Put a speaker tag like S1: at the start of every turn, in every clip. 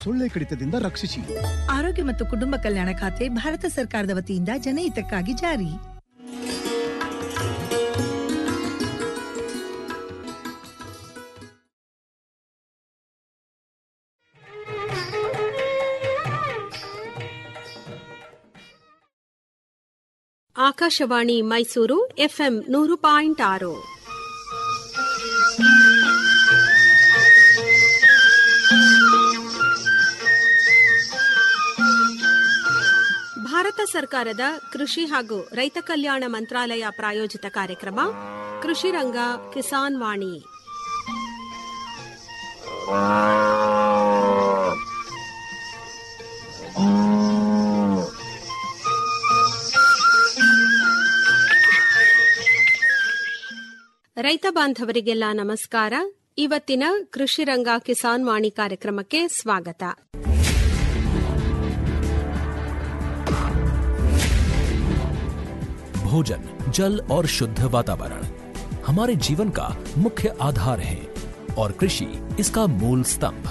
S1: ಸೊಳ್ಳೆ ಕಡಿತದಿಂದ ರಕ್ಷಿಸಿ
S2: ಆರೋಗ್ಯ ಮತ್ತು ಕುಟುಂಬ ಕಲ್ಯಾಣ ಖಾತೆ ಭಾರತ ಸರ್ಕಾರದ ವತಿಯಿಂದ ಜನಹಿತಕ್ಕಾಗಿ ಜಾರಿ
S3: ಆಕಾಶವಾಣಿ ಮೈಸೂರು ಎಫ್ಎಂ ನೂರು ಪಾಯಿಂಟ್ ಆರು ಭಾರತ ಸರ್ಕಾರದ ಕೃಷಿ ಹಾಗೂ ರೈತ ಕಲ್ಯಾಣ ಮಂತ್ರಾಲಯ ಪ್ರಾಯೋಜಿತ ಕಾರ್ಯಕ್ರಮ ಕೃಷಿ ರಂಗ ಕಿಸಾನ್ ವಾಣಿ ರೈತ ಬಾಂಧವರಿಗೆಲ್ಲ ನಮಸ್ಕಾರ ಇವತ್ತಿನ ಕೃಷಿ ರಂಗ ಕಿಸಾನ್ ವಾಣಿ ಕಾರ್ಯಕ್ರಮಕ್ಕೆ ಸ್ವಾಗತ
S4: भोजन जल और शुद्ध वातावरण हमारे जीवन का मुख्य आधार है और कृषि इसका मूल स्तंभ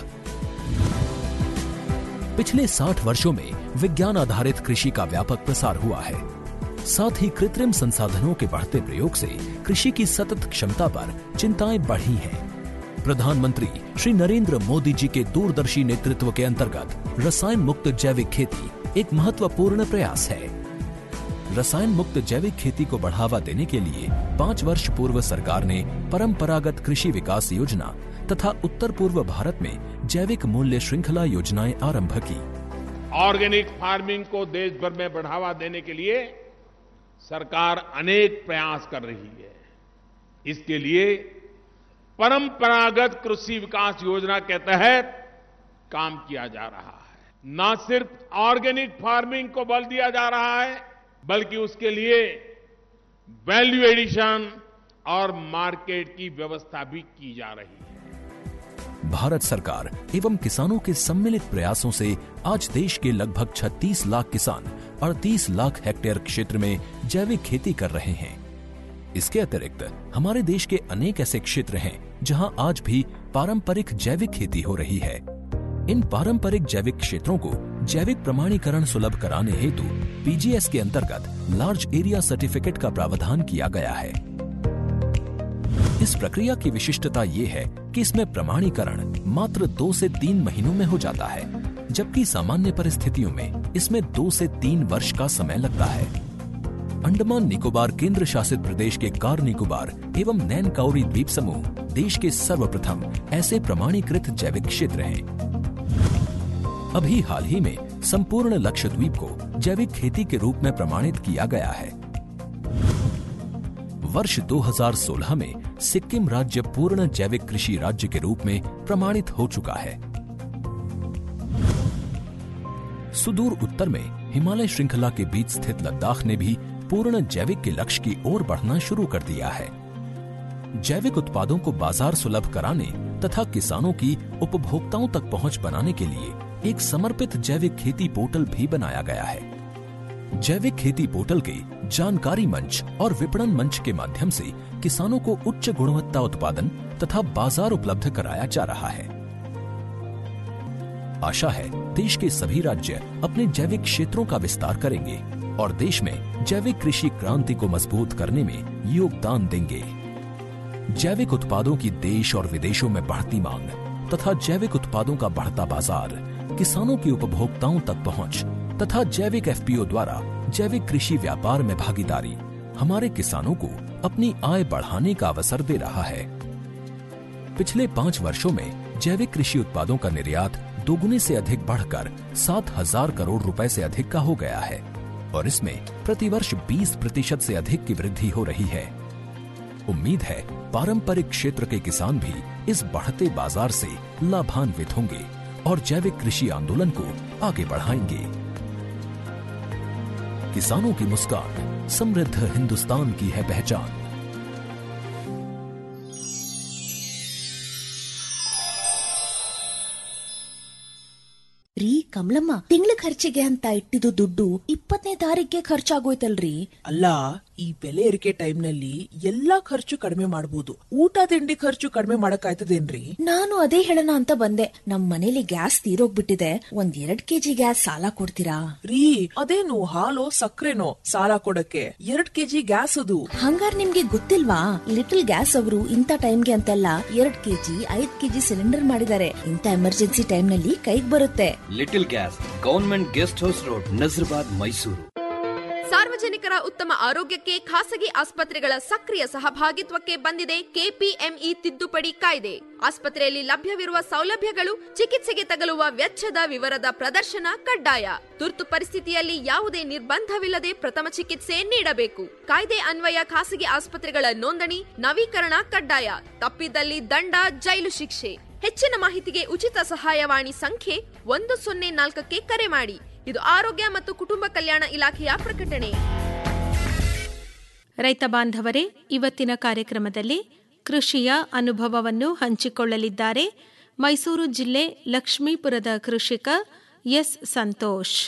S4: पिछले 60 वर्षों में विज्ञान आधारित कृषि का व्यापक प्रसार हुआ है साथ ही कृत्रिम संसाधनों के बढ़ते प्रयोग से कृषि की सतत क्षमता पर चिंताएं बढ़ी हैं प्रधानमंत्री श्री नरेंद्र मोदी जी के दूरदर्शी नेतृत्व के अंतर्गत रसायन मुक्त जैविक खेती एक महत्वपूर्ण प्रयास है रसायन मुक्त जैविक खेती को बढ़ावा देने के लिए पाँच वर्ष पूर्व सरकार ने परंपरागत कृषि विकास योजना तथा उत्तर पूर्व भारत में जैविक मूल्य श्रृंखला योजनाएं आरंभ की
S5: ऑर्गेनिक फार्मिंग को देश भर में बढ़ावा देने के लिए सरकार अनेक प्रयास कर रही है इसके लिए परंपरागत कृषि विकास योजना के तहत काम किया जा रहा है न सिर्फ ऑर्गेनिक फार्मिंग को बल दिया जा रहा है बल्कि उसके लिए वैल्यू एडिशन और मार्केट की व्यवस्था भी की जा रही है
S4: भारत सरकार एवं किसानों के सम्मिलित प्रयासों से आज देश के लगभग 36 लाख किसान 38 लाख हेक्टेयर क्षेत्र में जैविक खेती कर रहे हैं इसके अतिरिक्त हमारे देश के अनेक ऐसे क्षेत्र हैं जहां आज भी पारंपरिक जैविक खेती हो रही है इन पारंपरिक जैविक क्षेत्रों को जैविक प्रमाणीकरण सुलभ कराने हेतु पीजीएस के अंतर्गत लार्ज एरिया सर्टिफिकेट का प्रावधान किया गया है इस प्रक्रिया की विशिष्टता ये है कि इसमें प्रमाणीकरण मात्र दो से तीन महीनों में हो जाता है जबकि सामान्य परिस्थितियों में इसमें दो से तीन वर्ष का समय लगता है अंडमान निकोबार केंद्र शासित प्रदेश के कार निकोबार एवं नैन काउरी द्वीप समूह देश के सर्वप्रथम ऐसे प्रमाणीकृत जैविक क्षेत्र हैं अभी हाल ही में संपूर्ण लक्षद्वीप को जैविक खेती के रूप में प्रमाणित किया गया है वर्ष 2016 में सिक्किम राज्य पूर्ण जैविक कृषि राज्य के रूप में प्रमाणित हो चुका है सुदूर उत्तर में हिमालय श्रृंखला के बीच स्थित लद्दाख ने भी पूर्ण जैविक के लक्ष्य की ओर बढ़ना शुरू कर दिया है जैविक उत्पादों को बाजार सुलभ कराने तथा किसानों की उपभोक्ताओं तक पहुंच बनाने के लिए एक समर्पित जैविक खेती पोर्टल भी बनाया गया है जैविक खेती पोर्टल के जानकारी मंच और विपणन मंच के माध्यम से किसानों को उच्च गुणवत्ता उत्पादन तथा बाजार उपलब्ध कराया जा रहा है आशा है देश के सभी राज्य अपने जैविक क्षेत्रों का विस्तार करेंगे और देश में जैविक कृषि क्रांति को मजबूत करने में योगदान देंगे जैविक उत्पादों की देश और विदेशों में बढ़ती मांग तथा जैविक उत्पादों का बढ़ता बाजार किसानों की उपभोक्ताओं तक पहुंच तथा जैविक एफपीओ द्वारा जैविक कृषि व्यापार में भागीदारी हमारे किसानों को अपनी आय बढ़ाने का अवसर दे रहा है पिछले पाँच वर्षों में जैविक कृषि उत्पादों का निर्यात दोगुने से अधिक बढ़कर सात हजार करोड़ रुपए से अधिक का हो गया है और इसमें प्रतिवर्ष 20 प्रतिशत से अधिक की वृद्धि हो रही है उम्मीद है पारंपरिक क्षेत्र के किसान भी इस बढ़ते बाजार से लाभान्वित होंगे और जैविक कृषि आंदोलन को आगे बढ़ाएंगे किसानों की मुस्कान समृद्ध हिंदुस्तान की है पहचान
S6: ರೀ ಕಮಲಮ್ಮ ತಿಂಗಳ ಖರ್ಚಿಗೆ ಅಂತ ಇಟ್ಟಿದ್ದು ದುಡ್ಡು ಇಪ್ಪತ್ತನೇ ತಾರೀಕಿಗೆ ಖರ್ಚಾಗೋಯ್ತಲ್ರಿ
S7: ಅಲ್ಲ
S1: ಈ ಬೆಲೆ ಏರಿಕೆ ಟೈಮ್ನಲ್ಲಿ ಎಲ್ಲಾ ಖರ್ಚು ಕಡಿಮೆ ಮಾಡಬಹುದು ಊಟ ತಿಂಡಿ ಖರ್ಚು ಕಡಿಮೆ ಮಾಡಕ್ಕಾಯ್ತದೇನ್ರಿ
S6: ನಾನು ಅದೇ ಹೇಳೋಣ ಅಂತ ಬಂದೆ ನಮ್ ಮನೇಲಿ ಗ್ಯಾಸ್ ತೀರೋಗ್ಬಿಟ್ಟಿದೆ ಒಂದ್ ಎರಡ್ ಕೆಜಿ ಗ್ಯಾಸ್ ಸಾಲ ಕೊಡ್ತೀರಾ
S1: ರೀ ಅದೇನು ಹಾಲು ಸಕ್ಕರೆನೋ ಸಾಲ ಕೊಡಕ್ಕೆ ಎರಡ್ ಕೆಜಿ ಗ್ಯಾಸ್ ಅದು
S6: ಹಂಗಾರ್ ನಿಮ್ಗೆ ಗೊತ್ತಿಲ್ವಾ ಲಿಟಲ್ ಗ್ಯಾಸ್ ಅವರು ಇಂಥ ಟೈಮ್ಗೆ ಅಂತೆಲ್ಲ ಎರಡ್ ಕೆಜಿ ಐದ್ ಕೆಜಿ ಸಿಲಿಂಡರ್ ಮಾಡಿದ್ದಾರೆ ಇಂಥ ಎಮರ್ಜೆನ್ಸಿ ಟೈಮ್ ನಲ್ಲಿ ಕೈಗ್ ಬರುತ್ತೆ
S7: little gas government guest house road Nazarbad Mysuru
S8: ಸಾರ್ವಜನಿಕರ ಉತ್ತಮ ಆರೋಗ್ಯಕ್ಕೆ ಖಾಸಗಿ ಆಸ್ಪತ್ರೆಗಳ ಸಕ್ರಿಯ ಸಹಭಾಗಿತ್ವಕ್ಕೆ ಬಂದಿದೆ ಕೆಪಿಎಂಇ ತಿದ್ದುಪಡಿ ಕಾಯ್ದೆ ಆಸ್ಪತ್ರೆಯಲ್ಲಿ ಲಭ್ಯವಿರುವ ಸೌಲಭ್ಯಗಳು ಚಿಕಿತ್ಸೆಗೆ ತಗಲುವ ವೆಚ್ಚದ ವಿವರದ ಪ್ರದರ್ಶನ ಕಡ್ಡಾಯ ತುರ್ತು ಪರಿಸ್ಥಿತಿಯಲ್ಲಿ ಯಾವುದೇ ನಿರ್ಬಂಧವಿಲ್ಲದೆ ಪ್ರಥಮ ಚಿಕಿತ್ಸೆ ನೀಡಬೇಕು ಕಾಯ್ದೆ ಅನ್ವಯ ಖಾಸಗಿ ಆಸ್ಪತ್ರೆಗಳ ನೋಂದಣಿ ನವೀಕರಣ ಕಡ್ಡಾಯ ತಪ್ಪಿದಲ್ಲಿ ದಂಡ ಜೈಲು ಶಿಕ್ಷೆ ಹೆಚ್ಚಿನ ಮಾಹಿತಿಗೆ ಉಚಿತ ಸಹಾಯವಾಣಿ ಸಂಖ್ಯೆ ಒಂದು ಸೊನ್ನೆ ನಾಲ್ಕಕ್ಕೆ ಕರೆ ಮಾಡಿ ಇದು ಆರೋಗ್ಯ ಮತ್ತು ಕುಟುಂಬ ಕಲ್ಯಾಣ ಇಲಾಖೆಯ ಪ್ರಕಟಣೆ
S3: ರೈತ ಬಾಂಧವರೇ ಇವತ್ತಿನ ಕಾರ್ಯಕ್ರಮದಲ್ಲಿ ಕೃಷಿಯ ಅನುಭವವನ್ನು ಹಂಚಿಕೊಳ್ಳಲಿದ್ದಾರೆ ಮೈಸೂರು ಜಿಲ್ಲೆ ಲಕ್ಷ್ಮೀಪುರದ ಕೃಷಿಕ ಎಸ್ ಸಂತೋಷ್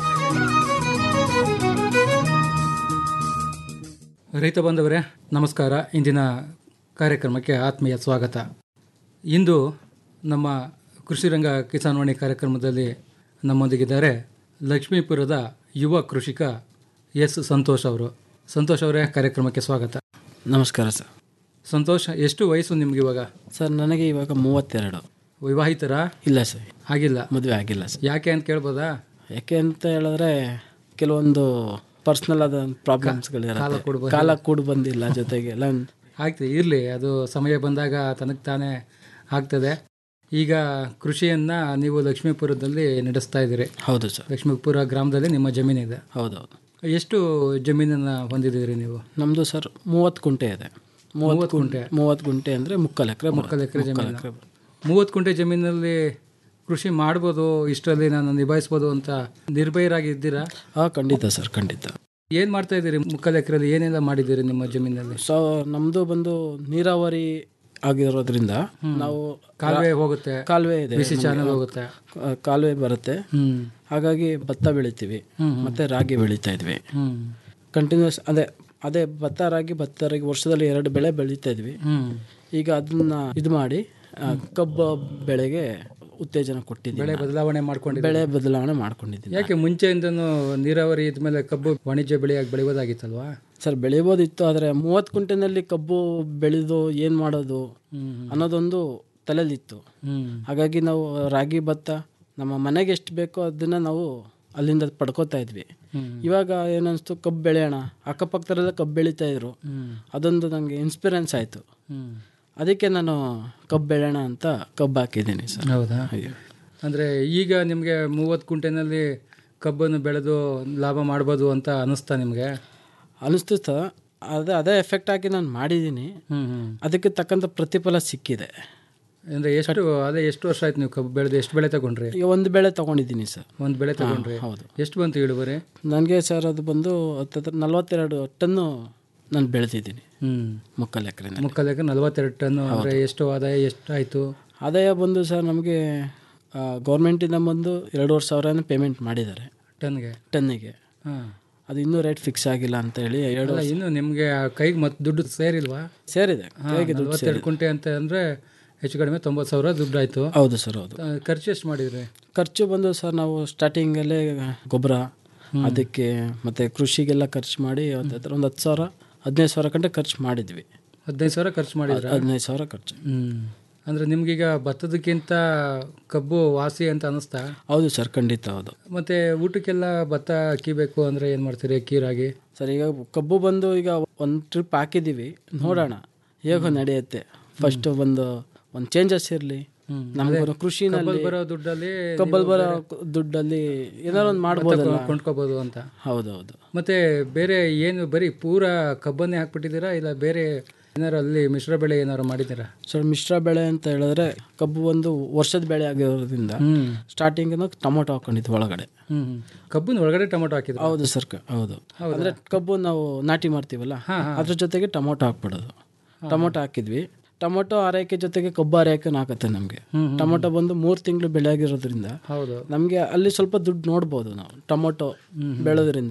S9: ರೈತ ಬಾಂಧವರೇ ನಮಸ್ಕಾರ ಇಂದಿನ ಕಾರ್ಯಕ್ರಮಕ್ಕೆ ಆತ್ಮೀಯ ಸ್ವಾಗತ ಇಂದು ನಮ್ಮ ಕೃಷಿ ರಂಗ ಕಿಸಾನ್ವಾಣಿ ಕಾರ್ಯಕ್ರಮದಲ್ಲಿ ನಮ್ಮೊಂದಿಗಿದ್ದಾರೆ ಲಕ್ಷ್ಮೀಪುರದ ಯುವ ಕೃಷಿಕ ಎಸ್ ಸಂತೋಷ್ ಅವರು ಸಂತೋಷ್ ಅವರೇ ಕಾರ್ಯಕ್ರಮಕ್ಕೆ ಸ್ವಾಗತ
S10: ನಮಸ್ಕಾರ ಸರ್
S9: ಸಂತೋಷ್ ಎಷ್ಟು ವಯಸ್ಸು ನಿಮ್ಗೆ ಇವಾಗ
S10: ಸರ್ ನನಗೆ ಇವಾಗ ಮೂವತ್ತೆರಡು
S9: ವಿವಾಹಿತರ
S10: ಇಲ್ಲ ಸರ್
S9: ಆಗಿಲ್ಲ
S10: ಮದುವೆ ಆಗಿಲ್ಲ ಸರ್
S9: ಯಾಕೆ ಅಂತ ಕೇಳ್ಬೋದಾ
S10: ಯಾಕೆ ಅಂತ ಹೇಳಿದ್ರೆ ಕೆಲವೊಂದು ಪರ್ಸ್ನಲ್ ಆದ
S9: ಕಾಲ
S10: ಪ್ರಾಬ್ಲಮ್ಸ್ಗಳಿರುತ್ತೆ
S9: ಕೂಡ್ ಬಂದಿಲ್ಲ.
S10: ಕಾಲ ಕೂಡ್ ಬಂದಿಲ್ಲ ಜೊತೆಗೆ ಎಲ್ಲ
S9: ಆಗ್ತದೆ ಇರಲಿ ಅದು ಸಮಯ ಬಂದಾಗ ತನಗೆ ತಾನೇ ಆಗ್ತದೆ ಈಗ ಕೃಷಿಯನ್ನು ನೀವು ಲಕ್ಷ್ಮೀಪುರದಲ್ಲಿ ನಡೆಸ್ತಾ ಇದ್ದೀರಿ
S10: ಹೌದು ಸರ್
S9: ಲಕ್ಷ್ಮೀಪುರ ಗ್ರಾಮದಲ್ಲಿ ನಿಮ್ಮ ಜಮೀನಿದೆ
S10: ಹೌದೌದು
S9: ಎಷ್ಟು ಜಮೀನನ್ನು ಹೊಂದಿದ್ದೀರಿ ನೀವು
S10: ನಮ್ಮದು ಸರ್ ಮೂವತ್ತು ಕುಂಟೆ ಇದೆ
S9: ಮೂವತ್ತು ಗುಂಟೆ
S10: ಮೂವತ್ತು ಗುಂಟೆ ಅಂದರೆ ಮುಕ್ಕಾಲು ಎಕರೆ
S9: ಮುಕ್ಕಾಲು ಎಕರೆ ಜಮೀನು ಮೂವತ್ತು ಕುಂಟೆ ಜಮೀನಲ್ಲಿ ಕೃಷಿ ಮಾಡ್ಬೋದು ಇಷ್ಟರಲ್ಲಿ ನಾನು ನಿಭಾಯಿಸ್ಬೋದು ಅಂತ ನಿರ್ಭಯರಾಗಿ ಇದ್ದೀರಾ
S10: ಹಾಂ ಖಂಡಿತ ಸರ್ ಖಂಡಿತ
S9: ಏನು ಮಾಡ್ತಾ ಇದ್ದೀರಿ ಮುಕ್ಕಾಲು ಎಕರೆಯಲ್ಲಿ ಏನೆಲ್ಲ ಮಾಡಿದ್ದೀರಿ ನಿಮ್ಮ ಜಮೀನಲ್ಲಿ
S10: ಸೊ ನಮ್ಮದು ಬಂದು ನೀರಾವರಿ ಆಗಿರೋದ್ರಿಂದ ನಾವು
S9: ಕಾಲುವೆ ಹೋಗುತ್ತೆ
S10: ಕಾಲುವೆ ಇದೆ
S9: ಬಿಸಿ
S10: ನಮ್ಗೆ.
S9: ಚಾನಲ್ ಹೋಗುತ್ತೆ
S10: ಆ, ಕಾಲುವೆ ಬರುತ್ತೆ
S9: ಹ್ಮ್.
S10: ಹಾಗಾಗಿ ಭತ್ತ ಬೆಳಿತೀವಿ ಮತ್ತೆ ರಾಗಿ ಬೆಳೀತಾ ಇದ್ವಿ
S9: ಹ್ಮ್.
S10: ಕಂಟಿನ್ಯೂಸ್ ಅದೇ ಅದೇ ಭತ್ತ ರಾಗಿ ಭತ್ತ ರಾಗಿ ವರ್ಷದಲ್ಲಿ ಎರಡು ಬೆಳೆ ಬೆಳೀತಾ ಇದ್ವಿ
S9: ಹ್ಮ್.
S10: ಈಗ ಅದನ್ನ ಇದು ಮಾಡಿ ಆ, ಕಬ್ಬು ಬೆಳೆಗೆ ಉತ್ತೇಜನ ಕೊಟ್ಟಿದ್ದೀವಿ
S9: ಬೆಳೆ
S10: ನಾನು.
S9: ಬದಲಾವಣೆ ಮಾಡ್ಕೊಂಡಿದ್ದೀರಿ
S10: ಬೆಳೆ ಬದಲಾವಣೆ ಮಾಡ್ಕೊಂಡಿದ್ದೀನಿ
S9: ಯಾಕೆ ಮುಂಚೆಯಿಂದನೂ ನೀರಾವರಿ ಇದ್ಮೇಲೆ ಕಬ್ಬು ವಾಣಿಜ್ಯ ಬೆಳೆಯಾಗಿ ಬೆಳೆಯೋದಾಗಿತ್ತಲ್ವಾ
S10: ಸರ್ ಬೆಳಿಬೋದಿತ್ತು ಆದರೆ ಮೂವತ್ತು ಕುಂಟೆನಲ್ಲಿ ಕಬ್ಬು ಬೆಳೆದು ಏನು ಮಾಡೋದು ಅನ್ನೋದೊಂದು ತಲೆಯಲ್ಲಿತ್ತು
S9: ಹ್ಮ್.
S10: ಹಾಗಾಗಿ ನಾವು ರಾಗಿ ಭತ್ತ ನಮ್ಮ ಮನೆಗೆ ಎಷ್ಟು ಬೇಕೋ ಅದನ್ನ ನಾವು ಅಲ್ಲಿಂದ ಪಡ್ಕೋತಾ ಇದ್ವಿ ಇವಾಗ ಏನನ್ಸ್ತು ಕಬ್ಬು ಬೆಳೆಯೋಣ ಅಕ್ಕಪಕ್ಕದಲ್ಲ ಕಬ್ಬು ಬೆಳೀತಾ ಇದ್ರು ಅದೊಂದು ನನಗೆ ಇನ್ಸ್ಪಿರೆನ್ಸ್ ಆಯಿತು
S9: ಹ್ಮ್.
S10: ಅದಕ್ಕೆ ನಾನು ಕಬ್ಬು ಬೆಳೆಯೋಣ ಅಂತ ಕಬ್ಬು ಹಾಕಿದ್ದೀನಿ ಸರ್
S9: ಹೌದಾ ಅಂದರೆ ಈಗ ನಿಮಗೆ ಮೂವತ್ತು ಕುಂಟೆನಲ್ಲಿ ಕಬ್ಬನ್ನು ಬೆಳೆದು ಲಾಭ ಮಾಡ್ಬೋದು ಅಂತ ಅನಿಸ್ತಾ ನಿಮಗೆ
S10: ಅನಿಸ್ತು ಸರ್ ಅದೇ ಅದೇ ಎಫೆಕ್ಟ್ ಹಾಕಿ ನಾನು ಮಾಡಿದ್ದೀನಿ ಅದಕ್ಕೆ ತಕ್ಕಂಥ ಪ್ರತಿಫಲ ಸಿಕ್ಕಿದೆ
S9: ಅಂದರೆ ಎಷ್ಟು ಅದೇ ಎಷ್ಟು ವರ್ಷ ಆಯ್ತು ನೀವು ಕಬ್ಬು ಬೆಳೆದು ಎಷ್ಟು ಬೆಳೆ ತಗೊಂಡ್ರಿ
S10: ಈಗ ಒಂದು ಬೆಳೆ ತಗೊಂಡಿದ್ದೀನಿ ಸರ್
S9: ಒಂದು ಬೆಳೆ
S10: ಹಾ,
S9: ತಗೊಂಡ್ರಿ
S10: ಹೌದು.
S9: ಎಷ್ಟು ಬಂತು ಇಳುವರಿ
S10: ನನಗೆ ಸರ್ ಅದು ಬಂದು ಹತ್ತತ್ರ ನಲ್ವತ್ತೆರಡು ಟನ್ನು ನಾನು ಬೆಳೆದಿದ್ದೀನಿ
S9: ಹ್ಮ್.
S10: ಮುಕ್ಕಲ್ ಎಕರೆ
S9: ಮುಕ್ಕಾಲು ಎಕರೆ ನಲ್ವತ್ತೆರಡು ಟನ್ನು ಅಂದರೆ ಎಷ್ಟು ಆದಾಯ ಎಷ್ಟು ಆಯಿತು
S10: ಆದಾಯ ಬಂದು ಸರ್ ನಮಗೆ ಗೌರ್ಮೆಂಟಿಂದ ಬಂದು ಎರಡೂವರೆ ಸಾವಿರನೇ ಪೇಮೆಂಟ್ ಮಾಡಿದ್ದಾರೆ
S9: ಟನ್ಗೆ
S10: ಟನ್ನಿಗೆ
S9: ಹಾಂ
S10: ಅದು ಇನ್ನೂ ರೇಟ್ ಫಿಕ್ಸ್ ಆಗಿಲ್ಲ ಅಂತ ಹೇಳಿ ಎರಡು
S9: ಅಲ್ಲ ಇನ್ನು ನಿಮಗೆ ಕೈಗೆ ಮತ್ತೆ ದುಡ್ಡು ಸೇರಿಲ್ವಾ
S10: ಸೇರಿದೆ
S9: ಹಾ,
S10: ಕೈಗೆ ದುಡ್ಡು
S9: ನಲವತ್ತೆರಡು
S10: ಸೇರಿದೆ.
S9: ಕುಂಟೆ ಅಂತ ಅಂದರೆ ಹೆಚ್ಚು ಕಡಿಮೆ ತೊಂಬತ್ತು ಸಾವಿರ ದುಡ್ಡು ಆಯಿತು
S10: ಹೌದು ಸರ್ ಹೌದು
S9: ಖರ್ಚು ಎಷ್ಟು ಮಾಡಿದ್ರಿ
S10: ಖರ್ಚು ಬಂದು ಸರ್ ನಾವು ಸ್ಟಾರ್ಟಿಂಗಲ್ಲೇ ಗೊಬ್ಬರ ಅದಕ್ಕೆ ಮತ್ತೆ ಕೃಷಿಗೆಲ್ಲ ಖರ್ಚು ಮಾಡಿ ಹತ್ರ ಒಂದು ಹತ್ತು ಸಾವಿರ ಹದಿನೈದು ಸಾವಿರ ಗಂಟೆ ಖರ್ಚು ಮಾಡಿದ್ವಿ
S9: ಹದಿನೈದು ಸಾವಿರ ಖರ್ಚು ಮಾಡಿದ್ರ
S10: ಹದಿನೈದು ಸಾವಿರ ಖರ್ಚು
S9: ಹ್ಮ್ ಅಂದರೆ ನಿಮ್ಗೀಗ ಭತ್ತದಕ್ಕಿಂತ ಕಬ್ಬು ವಾಸಿ ಅಂತ ಅನಿಸ್ತಾ
S10: ಹೌದು ಸರ್ ಖಂಡಿತ ಹೌದು
S9: ಮತ್ತೆ ಊಟಕ್ಕೆಲ್ಲ ಭತ್ತ ಅಕ್ಕಿ ಬೇಕು ಅಂದರೆ ಏನು ಮಾಡ್ತೀರಿ ಅಕ್ಕಿ ರಾಗಿ
S10: ಸರ್ ಈಗ ಕಬ್ಬು ಬಂದು ಈಗ ಒಂದು ಟ್ರಿಪ್ ಹಾಕಿದ್ದೀವಿ ನೋಡೋಣ ಹೇಗೋ ನಡೆಯುತ್ತೆ ಫಸ್ಟ್ ಒಂದು ಒಂದು ಚೇಂಜಸ್ ಇರಲಿ ನಮ್ಗೆ
S9: ಅದೇ
S10: ಕೃಷಿನಲ್ಲಿ
S9: ಕಬ್ಬಲ್ ಬರೋ ದುಡ್ಡಲ್ಲಿ
S10: ಕಬ್ಬಲ್
S9: ನೀವು
S10: ಬರೋ
S9: ಬೇರೆ
S10: ದುಡ್ಡಲ್ಲಿ ಏನಾರು ಒಂದು ಮಾಡ್ಬೋದಲ್ಲ
S9: ಭತ್ತ ಕೊಂಡ್ಕೋಬೋದು ಅಂತ
S10: ಹೌದೌದು
S9: ಮತ್ತೆ ಬೇರೆ ಏನು ಬರೀ ಪೂರ ಕಬ್ಬನ್ನೇ ಹಾಕ್ಬಿಟ್ಟಿದ್ದೀರಾ ಇಲ್ಲ ಬೇರೆ ಏನಾರು ಅಲ್ಲಿ ಮಿಶ್ರ ಬೆಳೆ ಏನಾರು ಮಾಡಿದ್ದೀರಾ
S10: ಸರ್ ಮಿಶ್ರ ಬೆಳೆ ಅಂತ ಹೇಳಿದ್ರೆ ಕಬ್ಬು ಒಂದು ವರ್ಷದ ಬೆಳೆ ಆಗಿರೋದ್ರಿಂದ
S9: ಹ್ಮ್.
S10: ಸ್ಟಾರ್ಟಿಂಗ್ ಟೊಮೊಟೊ ಹಾಕೊಂಡಿದ್ವಿ ಒಳಗಡೆ
S9: ಹ್ಮ್ ಕಬ್ಬಿನ ಒಳಗಡೆ ಟೊಮೊಟೊ ಹಾಕಿದ್ರು
S10: ಹೌದು ಸರ್ ಕ- ಹೌದು ಅಂದ್ರೆ ಕಬ್ಬು ನಾವು ನಾಟಿ ಮಾಡ್ತೀವಲ್ಲ ಅದ್ರ ಜೊತೆಗೆ ಟೊಮೊಟೊ ಹಾಕ್ಬಿಡೋದು ಟೊಮೊಟೊ ಹಾಕಿದ್ವಿ ಟೊಮೊಟೊ ಆರೈಕೆ ಜೊತೆಗೆ ಕಬ್ಬು ಆರೈಕೆನೂ ಆಗುತ್ತೆ ನಮಗೆ ಟೊಮೊಟೊ ಬಂದು ಮೂರು ತಿಂಗಳು ಬೆಳೆ ಆಗಿರೋದ್ರಿಂದ
S9: ಹೌದು
S10: ನಮಗೆ ಅಲ್ಲಿ ಸ್ವಲ್ಪ ದುಡ್ಡು ನೋಡ್ಬೋದು ನಾವು ಟೊಮೊಟೊ ಬೆಳೆದ್ರಿಂದ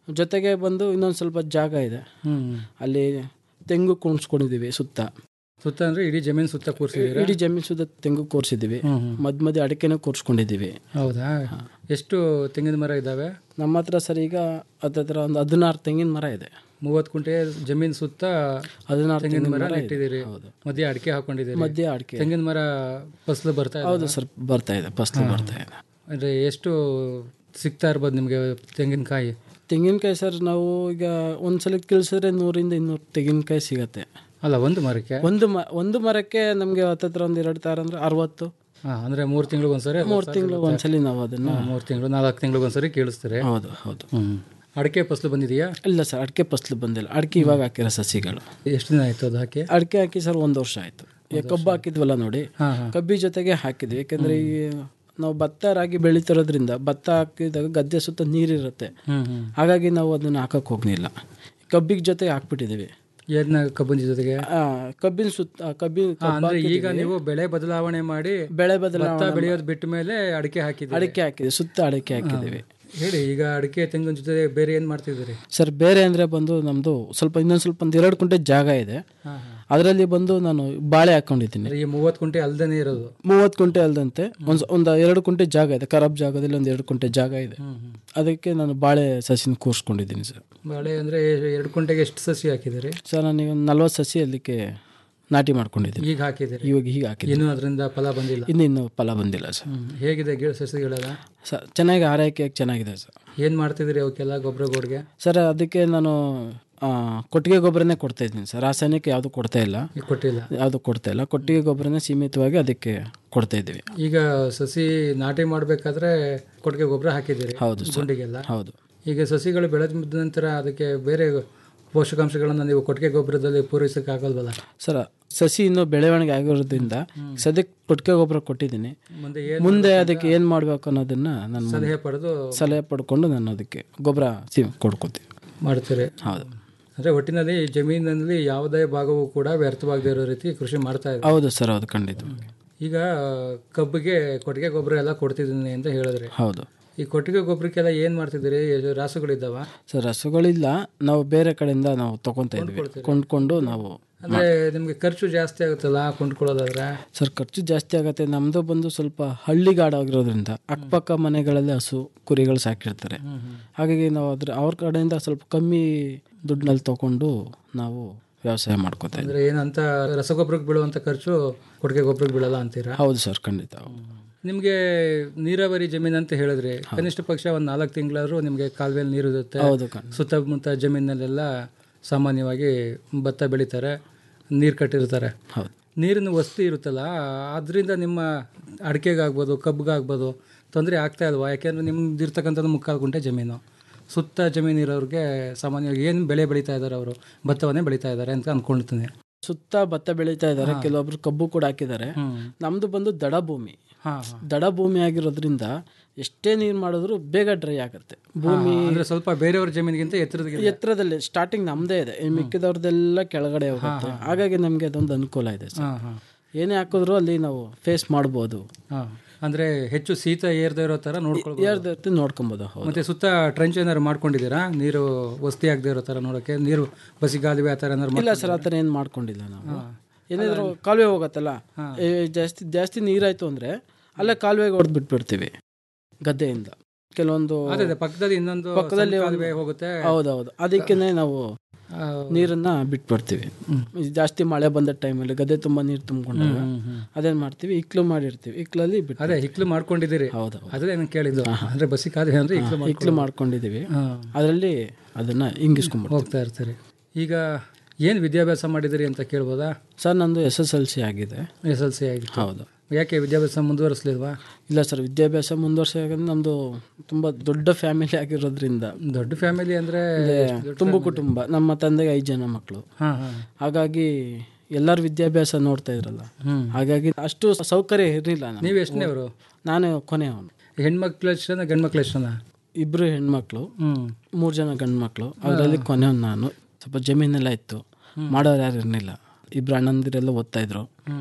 S10: ಜೊತೆಗೆ ಬಂದು ಇನ್ನೊಂದು ಸ್ವಲ್ಪ ಜಾಗ ಇದೆ ಅಲ್ಲಿ ತೆಂಗು ಕುಣಿಸ್ಕೊಂಡಿದ್ದೀವಿ ಸುತ್ತ
S9: ಸುತ್ತ ಅಂದ್ರೆ ಇಡೀ ಜಮೀನು ಸುತ್ತ ಕೂರಿಸಿದ್ದೀರಾ
S10: ಇಡೀ ಜಮೀನು ಸುತ್ತ ತೆಂಗು ಕೂರಿಸಿದ್ದೀವಿ ಮಧ್ಯ ಮಧ್ಯೆ ಅಡಿಕೆನೂ ಕೂರಿಸ್ಕೊಂಡಿದ್ದೀವಿ
S9: ಹೌದಾ ಎಷ್ಟು ತೆಂಗಿನ ಮರ ಇದ್ದಾವೆ
S10: ನಮ್ಮ ಹತ್ರ ಸರ್ ಈಗ ಹತ್ರ ಒಂದು ಹದಿನಾರು ತೆಂಗಿನ ಮರ ಇದೆ
S9: ಮೂವತ್ತು ಕುಂಟೆ ಜಮೀನು ಸುತ್ತ
S10: ಹದಿನಾರು
S9: ತೆಂಗಿನ ಮರ
S10: ಇದೆ.
S9: ನೆಟ್ಟಿದ್ದೀರಿ
S10: ಹೌದು
S9: ಮಧ್ಯೆ ಅಡಿಕೆ ಹಾಕೊಂಡಿದ್ದೀರಿ
S10: ಮಧ್ಯೆ ಅಡಿಕೆ
S9: ತೆಂಗಿನ ಮರ ಫಸಲು ಬರ್ತಾ ಇದೆ
S10: ಹೌದು ಸರ್ ಬರ್ತಾ ಇದೆ ಫಸಲು ಬರ್ತಾ ಇದೆ
S9: ಅಂದ್ರೆ ಎಷ್ಟು ಸಿಗ್ತಾ ಇರ್ಬೋದು ನಿಮಗೆ ತೆಂಗಿನಕಾಯಿ
S10: ತೆಂಗಿನಕಾಯಿ ಸರ್ ನಾವು ಈಗ ಒಂದ್ಸಲ ಕೀಳ್ಸಿದ್ರೆ ನೂರಿಂದ ಇನ್ನೂರು ತೆಂಗಿನಕಾಯಿ ಸಿಗತ್ತೆ
S9: ಅಲ್ಲ ಒಂದು ಮರಕ್ಕೆ
S10: ಒಂದು ಮ ಒಂದು ಮರಕ್ಕೆ ನಮಗೆ ಹತ್ತತ್ರ ಒಂದು ಎರಡು ತಾರ ಅಂದ್ರೆ ಅರವತ್ತು
S9: ಹಾ, ಅಂದ್ರೆ ಮೂರು ತಿಂಗಳಿಗೆ ಒಂದ್ಸರಿ
S10: ಮೂರು ತಿಂಗಳು ಒಂದ್ಸಲಿ ನಾವು ಅದನ್ನ
S9: ಮೂರು ತಿಂಗಳು ನಾಲ್ಕು ತಿಂಗಳಿಗೆ ಒಂದ್ಸರಿ ಕೇಳಿಸ್ತಾರೆ
S10: ಹೌದು ಹೌದು
S9: ಹ್ಮ್ ಅಡಿಕೆ ಫಸಲು ಬಂದಿದೆಯಾ
S10: ಇಲ್ಲ ಸರ್ ಅಡಿಕೆ ಫಸಲು ಬಂದಿಲ್ಲ ಅಡಿಕೆ ಇವಾಗ ಹಾಕಿರೋ ಸಸಿಗಳು
S9: ಎಷ್ಟು ದಿನ ಆಯ್ತು ಅದು ಹಾಕಿ
S10: ಅಡಿಕೆ ಹಾಕಿ ಸರ್ ಒಂದು ವರ್ಷ ಆಯ್ತು ಈಗ ಕಬ್ಬು ಹಾಕಿದ್ವಲ್ಲ ನೋಡಿ
S9: ಹಾ, ಹಾ.
S10: ಕಬ್ಬಿ ಜೊತೆಗೆ ಹಾಕಿದ್ವಿ ಯಾಕಂದ್ರೆ ಈ ನಾವು ಭತ್ತ ರಾಗಿ ಬೆಳೀತಿರೋದ್ರಿಂದ ಭತ್ತ ಹಾಕಿದಾಗ ಗದ್ದೆ ಸುತ್ತ ನೀರಿರುತ್ತೆ
S9: ಹ್ಮ್ ಹ್ಮ್
S10: ಹಾಗಾಗಿ ನಾವು ಅದನ್ನ ಹಾಕಕ್ ಹೋಗ್ಲಿಲ್ಲ ಕಬ್ಬಿಗೆ ಜೊತೆ ಹಾಕ್ಬಿಟ್ಟಿದ್ದೀವಿ
S9: ಏದ್ನ ಕಬ್ಬನ್ ಜೊತೆಗೆ
S10: ಆ, ಕಬ್ಬಿನ ಸುತ್ತ ಆ, ಕಬ್ಬಿನ
S9: ಹಾ, ಅಂದ್ರೆ ಈಗ ನೀವು ಬೆಳೆ ಬದಲಾವಣೆ ಮಾಡಿ
S10: ಬೆಳೆ
S9: ಭತ್ತ
S10: ಬದಲಾವಣೆ
S9: ಬೆಳೆಯೋದು ಬಿಟ್ಟ ಮೇಲೆ ಅಡಿಕೆ ಹಾಕಿದ್ದೀರಿ
S10: ಅಡಿಕೆ ಹಾಕಿದ್ವಿ ಸುತ್ತ ಅಡಿಕೆ ಹಾಕಿದ್ದೀವಿ
S9: ಹೇಳಿ ಈಗ ಅಡಿಕೆ ತೆಂಗಿನ ಜೊತೆ ಬೇರೆ ಏನ್ ಮಾಡ್ತಿದ್ದೀರಿ
S10: ಸರ್ ಬೇರೆ ಅಂದರೆ ಬಂದು ನಮ್ಮದು ಸ್ವಲ್ಪ ಇನ್ನೊಂದು ಸ್ವಲ್ಪ ಒಂದು ಎರಡು ಕುಂಟೆ ಜಾಗ ಇದೆ ಅದರಲ್ಲಿ ಬಂದು ನಾನು ಬಾಳೆ ಹಾಕೊಂಡಿದ್ದೀನಿ
S9: ಅಂದ್ರೆ ಈ ಮೂವತ್ತು ಕುಂಟೆ ಅಲ್ದೇನೆ ಇರೋದು
S10: ಮೂವತ್ತು ಕುಂಟೆ ಅಲ್ದಂತೆ ಒಂದು ಒಂದು ಎರಡು ಕುಂಟೆ ಜಾಗ ಇದೆ ಖರಾಬ್ ಜಾಗದಲ್ಲಿ ಒಂದು ಎರಡು ಕುಂಟೆ ಜಾಗ ಇದೆ ಅದಕ್ಕೆ ನಾನು ಬಾಳೆ ಸಸಿನ ಕೂರಿಸ್ಕೊಂಡಿದ್ದೀನಿ ಸರ್
S9: ಬಾಳೆ ಅಂದ್ರೆ ಎರಡು ಕುಂಟೆಗೆ ಎಷ್ಟು ಸಸಿ ಹಾಕಿದ್ದೀರಿ
S10: ಸರ್ ನಾನೀಗ ಒಂದು ನಲ್ವತ್ತು ಸಸಿ ಅದಕ್ಕೆ ನಾಟಿ ಮಾಡ್ಕೊಂಡಿದ್ದೀನಿ
S9: ಈಗ ಹಾಕಿದ್ದೀರಿ
S10: ಇವಾಗ ಹೀಗೆ ಹಾಕಿದ್ದೀನಿ
S9: ಇನ್ನೂ ಅದರಿಂದ ಫಲ ಬಂದಿಲ್ಲ
S10: ಇನ್ನು ಇನ್ನೂ ಫಲ ಬಂದಿಲ್ಲ ಸರ್
S9: ಹ್ಮ್. ಹೇಗಿದೆ ಗಿಡ ಸಸಿಗಳೆಲ್ಲ
S10: ಸರ್ ಚೆನ್ನಾಗಿ ಆರೈಕೆ ಚೆನ್ನಾಗಿದೆ ಸರ್
S9: ಏನ್ ಮಾಡ್ತಿದ್ದೀರಿ ಅವಕ್ಕೆಲ್ಲ ಗೊಬ್ಬರ ಗೋಡ್ಗೆ
S10: ಸರ್ ಅದಕ್ಕೆ ನಾನು ಆ, ಕೊಟ್ಟಿಗೆ ಗೊಬ್ಬರನೇ ಕೊಡ್ತಾ ಇದ್ದೀನಿ ಸರ್ ರಾಸಾಯನಿಕ ಯಾವುದು ಕೊಡ್ತಾ ಇಲ್ಲ
S9: ಈಗ ಕೊಟ್ಟಿಲ್ಲ
S10: ಯಾವುದು ಕೊಡ್ತಾ ಇಲ್ಲ ಕೊಟ್ಟಿಗೆ ಗೊಬ್ಬರನೇ ಸೀಮಿತವಾಗಿ ಅದಕ್ಕೆ ಕೊಡ್ತಾ ಇದ್ದೀವಿ
S9: ಈಗ ಸಸಿ ನಾಟಿ ಮಾಡ್ಬೇಕಾದ್ರೆ ಕೊಟ್ಟಿಗೆ ಗೊಬ್ಬರ ಹಾಕಿದ್ದೀರಿ
S10: ಹೌದು ಸರ್.
S9: ಗುಂಡಿಗೆಲ್ಲ
S10: ಹೌದು
S9: ಈಗ ಸಸಿಗಳು ಬೆಳೆದ ನಂತರ ಅದಕ್ಕೆ ಬೇರೆ ಪೋಷಕಾಂಶಗಳನ್ನು ನೀವು ಕೊಟ್ಟಿಗೆ ಗೊಬ್ಬರದಲ್ಲಿ ಪೂರೈಸಕ್ಕೆ ಆಗಲ್ವಲ್ಲ
S10: ಸರ್ ಸಸಿ ಇನ್ನೂ ಬೆಳವಣಿಗೆ ಆಗಿರೋದ್ರಿಂದ ಸದ್ಯಕ್ಕೆ ಕೊಟ್ಟಿಗೆ ಗೊಬ್ಬರ ಕೊಟ್ಟಿದ್ದೀನಿ
S9: ಮುಂದೆ ಏನ್
S10: ಮುಂದೆ ಅದಕ್ಕೆ ಏನು ಮಾಡಬೇಕು ಅನ್ನೋದನ್ನ ನಾನು
S9: ಸಲಹೆ ಪಡೆದು
S10: ಸಲಹೆ ಪಡ್ಕೊಂಡು ನಾನು ಅದಕ್ಕೆ ಗೊಬ್ಬರ ಸಿ ಕೊಡ್ಕೊತೀನಿ
S9: ಮಾಡ್ತೀರಿ
S10: ಹೌದು
S9: ಅಂದ್ರೆ ಒಟ್ಟಿನಲ್ಲಿ ಜಮೀನಿನಲ್ಲಿ ಯಾವುದೇ ಭಾಗವೂ ಕೂಡ ವ್ಯರ್ಥವಾಗದೇ ಇರೋ ರೀತಿ ಕೃಷಿ ಮಾಡ್ತಾ ಇದೆ
S10: ಹೌದು ಸರ್ ಹೌದು ಖಂಡಿತ
S9: ಈಗ ಕಬ್ಬಿಗೆ ಕೊಟ್ಟಿಗೆ ಗೊಬ್ಬರ ಎಲ್ಲ ಕೊಡ್ತಿದ್ದೀನಿ ಅಂತ ಹೇಳಿದ್ರಿ
S10: ಹೌದು
S9: ಈ ಕೊಟ್ಟಿಗೆ ಗೊಬ್ಬರಕ್ಕೆಲ್ಲ ಏನ್ ಮಾಡ್ತಿದ್ದೀರಿ ಎಷ್ಟು ರಾಸುಗಳಿದ್ದಾವ
S10: ಸರ್ ರಸಗಳಿಲ್ಲ ನಾವು ಬೇರೆ ಕಡೆಯಿಂದ ನಾವು ತಗೊಂತಾ ಇದ್ವಿ ಕೊಂಡ್ಕೊಂಡು ನಾವು
S9: ಅಂದ್ರೆ ನಿಮ್ಗೆ ಖರ್ಚು ಜಾಸ್ತಿ ಆಗುತ್ತಲ್ಲ ಕೊಂಡ್ಕೊಳ್ಳೋದಾದ್ರೆ
S10: ಸರ್ ಖರ್ಚು ಜಾಸ್ತಿ ಆಗತ್ತೆ ನಮ್ಮದು ಬಂದು ಸ್ವಲ್ಪ ಹಳ್ಳಿಗಾಡಾಗಿರೋದ್ರಿಂದ ಅಕ್ಕಪಕ್ಕ ಮನೆಗಳಲ್ಲಿ ಹಸು ಕುರಿಗಳು ಸಾಕಿರ್ತಾರೆ ಹಾಗಾಗಿ ನಾವು ಅದ್ರ ಅವ್ರ ಕಡೆಯಿಂದ ಸ್ವಲ್ಪ ಕಮ್ಮಿ ದುಡ್ಡಿನಲ್ಲಿ ತಗೊಂಡು ನಾವು ವ್ಯವಸಾಯ ಮಾಡ್ಕೋತಾ ಇದ್ವಿ
S9: ಅಂದ್ರೆ ಏನಂತ ರಸಗೊಬ್ಬರಕ್ಕೆ ಬೀಳುವಂತ ಖರ್ಚು ಕೊಟ್ಟಿಗೆ ಗೊಬ್ಬರಕ್ಕೆ ಬೀಳಲ್ಲ ಅಂತೀರಾ
S10: ಹೌದು ಸರ್ ಖಂಡಿತ
S9: ನಿಮ್ಗೆ ನೀರಾವರಿ ಜಮೀನು ಅಂತ ಹೇಳಿದ್ರಿ ಕನಿಷ್ಠ ಪಕ್ಷ ಒಂದ್ ನಾಲ್ಕು ತಿಂಗಳಾದ್ರೂ ನಿಮ್ಗೆ ಕಾಲುವೆಯಲ್ಲಿ ನೀರು ಇರುತ್ತೆ
S10: ಹೌದು ಕಣ್-
S9: ಸುತ್ತಮುತ್ತ ಜಮೀನಲ್ಲೆಲ್ಲ ಸಾಮಾನ್ಯವಾಗಿ ಭತ್ತ ಬೆಳಿತಾರೆ ನೀರು ಕಟ್ಟಿರ್ತಾರೆ
S10: ಹೌದು
S9: ನೀರಿನ ವಸ್ತು ಇರುತ್ತಲ್ಲ ಅದರಿಂದ ನಿಮ್ಮ ಅಡಿಕೆಗಾಗ್ಬೋದು ಕಬ್ಬಿಗಾಗ್ಬೋದು ತೊಂದರೆ ಆಗ್ತಾ ಇಲ್ವಾ ಯಾಕೆಂದ್ರೆ ನಿಮ್ದು ಇರ್ತಕ್ಕಂಥದ್ದು ಮುಕ್ಕಾಲು ಗುಂಟೆ ಜಮೀನು ಸುತ್ತ ಜಮೀನು ಇರೋರಿಗೆ ಸಾಮಾನ್ಯವಾಗಿ ಏನು ಬೆಳೆ ಬೆಳೀತಾ ಇದ್ದಾರೆ ಅವರು ಭತ್ತವನ್ನೇ ಬೆಳೀತಾ ಇದ್ದಾರೆ ಅಂತ ಅನ್ಕೊಳ್ತೀನಿ
S10: ಸುತ್ತ ಭತ್ತ ಬೆಳೀತಾ ಇದ್ದಾರೆ ಕೆಲವೊಬ್ರು ಕಬ್ಬು ಕೂಡ ಹಾಕಿದ್ದಾರೆ ನಮ್ದು ಬಂದು ದಡ ಭೂಮಿ
S9: ಹಾ
S10: ದಡ ಭೂಮಿ ಆಗಿರೋದ್ರಿಂದ ಎಷ್ಟೇ ನೀರು ಮಾಡಿದ್ರು ಬೇಗ ಡ್ರೈ ಆಗುತ್ತೆ ಭೂಮಿ
S9: ಅಂದ್ರೆ ಸ್ವಲ್ಪ ಬೇರೆಯವ್ರ ಜಮೀನಿಗಿಂತ ಎತ್ತರದ
S10: ಎತ್ತರದಲ್ಲಿ ಸ್ಟಾರ್ಟಿಂಗ್ ನಮ್ದೇ ಇದೆ ಈ ಮಿಕ್ಕಿದವ್ರದ್ದೆಲ್ಲ ಕೆಳಗಡೆ ಹೋಗುತ್ತೆ ಹಾಗಾಗಿ ನಮಗೆ ಅದೊಂದು ಅನುಕೂಲ ಇದೆ ಸರ್
S9: ಹಾ ಹಾ
S10: ಏನೇ ಹಾಕಿದ್ರು ಅಲ್ಲಿ ನಾವು ಫೇಸ್ ಮಾಡ್ಬೋದು
S9: ಹಾ ಅಂದ್ರೆ ಹೆಚ್ಚು ಶೀತ ಏರ್ದೇ ಇರೋ ತರ ನೋಡ್ಕೊಳ್ಬೋದು
S10: ಯಾರ್ದು ನೋಡ್ಕೊಬೋದು ಹೌದು
S9: ಮತ್ತೆ ಸುತ್ತ ಟ್ರೆಂಚ್ ಏನಾದ್ರು ಮಾಡ್ಕೊಂಡಿದ್ದೀರಾ ನೀರು ವಸ್ತಿ ಆಗದೆ ಇರೋ ತರ ನೋಡಕ್ಕೆ ನೀರು ಬಸಿಗಾಲುವೆ ಆ ಥರ ಏನಾದ್ರು
S10: ಇಲ್ಲ ಸರ್ ಆ ಥರ ಏನು ಮಾಡ್ಕೊಂಡಿಲ್ಲ ನಾವು ಏನಾದ್ರು ಕಾಲುವೆ ಹೋಗತ್ತಲ್ಲ ಏ, ಜಾಸ್ತಿ ಜಾಸ್ತಿ ನೀರಾಯ್ತು ಅಂದ್ರೆ ಅಲ್ಲೇ ಕಾಲುವೆಗೆ ಹೊಡೆದು ಬಿಟ್ಬಿಡ್ತೀವಿ ಗದ್ದೆಯಿಂದ ಕೆಲವೊಂದು
S9: ಅದೇ ಅದೇ, ಪಕ್ಕದಲ್ಲಿ ಇನ್ನೊಂದು
S10: ಪಕ್ಕದಲ್ಲಿ
S9: ಸಣ್ಣ
S10: ಒಂದು-
S9: ಕಾಲುವೆ ಹೋಗುತ್ತೆ
S10: ಹೌದೌದು ಅದಕ್ಕೇನೆ ನಾವು
S9: ಆ,
S10: ನೀರನ್ನ ಬಿಟ್ಬಿಡ್ತೀವಿ ಈ ಜಾಸ್ತಿ ಮಳೆ ಬಂದ ಟೈಮಲ್ಲಿ ಗದ್ದೆ ತುಂಬಾ ನೀರು ತುಂಬಿಕೊಂಡಾಗ ಅದೇನ್ ಮಾಡ್ತೀವಿ ಇಕ್ಲು ಮಾಡಿರ್ತೀವಿ ಇಕ್ಲಲ್ಲಿ ಬಿಟ್ಟು
S9: ಅದೇ ಹಿಕ್ಲು ಮಾಡ್ಕೊಂಡಿದ್ದೀರಿ
S10: ಹೌದು
S9: ಅದೇ ನಾನು ಕೇಳಿದ್ದು ಅಂದ್ರೆ ಬಸಿ ಕಾಲುವೆ ಅಂದ್ರೆ ಹಿಕ್ಲು ಮಾಡ್ಕೊಂಡು
S10: ಇಕ್ಲು ಮಾಡ್ಕೊಂಡಿದೀವಿ
S9: ಹಾ.
S10: ಅದರಲ್ಲಿ ಅದನ್ನ ಹಿಂಗಿಸ್ಕೊಂಡ್ಬಿಡ್ತೀವಿ
S9: ಹೋಗ್ತಾ ಇರ್ತೀರಿ ಈಗ ಏನು ವಿದ್ಯಾಭ್ಯಾಸ ಮಾಡಿದಿರಿ ಅಂತ ಕೇಳ್ಬೋದಾ
S10: ಸರ್ ನಂದು ಎಸ್ ಎಸ್ ಎಲ್ ಸಿ ಆಗಿದೆ
S9: ಎಸ್ ಎಲ್ ಸಿ ಆಗಿತ್ತು
S10: ಹೌದು
S9: ಯಾಕೆ ವಿದ್ಯಾಭ್ಯಾಸ ಮುಂದುವರಿಸಲಿಲ್ವಾ
S10: ಇಲ್ಲ ಸರ್ ವಿದ್ಯಾಭ್ಯಾಸ ಮುಂದುವರ್ಸ ಯಾಕಂದ್ರೆ ನಮ್ದು ತುಂಬಾ ದೊಡ್ಡ ಫ್ಯಾಮಿಲಿ ಆಗಿರೋದ್ರಿಂದ
S9: ದೊಡ್ಡ ಫ್ಯಾಮಿಲಿ ಅಂದ್ರೆ
S10: ತುಂಬ ಕುಟುಂಬ ನಮ್ಮ ತಂದೆಗೆ ಐದು ಜನ ಮಕ್ಕಳು
S9: ಹಾ ಹಾ
S10: ಹಾಗಾಗಿ ಎಲ್ಲರ ವಿದ್ಯಾಭ್ಯಾಸ ನೋಡ್ತಾ ಇದ್ರಲ್ಲ ಹಾಗಾಗಿ ಅಷ್ಟು ಸೌಕರ್ಯ ಇರಲಿಲ್ಲ
S9: ನೀವು ಎಷ್ಟನೇವರು
S10: ನಾನು ಕೊನೆಯವನು
S9: ಹೆಣ್ಮಕ್ಳು ಎಷ್ಟನ ಗಂಡ್ಮಕ್ಳು ಎಷ್ಟನ
S10: ಇಬ್ರು ಹೆಣ್ಮಕ್ಳು
S9: ಹ್ಮ್
S10: ಮೂರು ಜನ ಗಂಡು ಮಕ್ಕಳು ಅದರಲ್ಲಿ ಕೊನೆಯವನು ನಾನು ಸ್ವಲ್ಪ ಜಮೀನೆಲ್ಲ ಇತ್ತು ಮಾಡೋರು ಯಾರು ಇರಲಿಲ್ಲ ಇಬ್ರು ಅಣ್ಣಂದಿರೆಲ್ಲ ಓದ್ತಾ ಇದ್ರು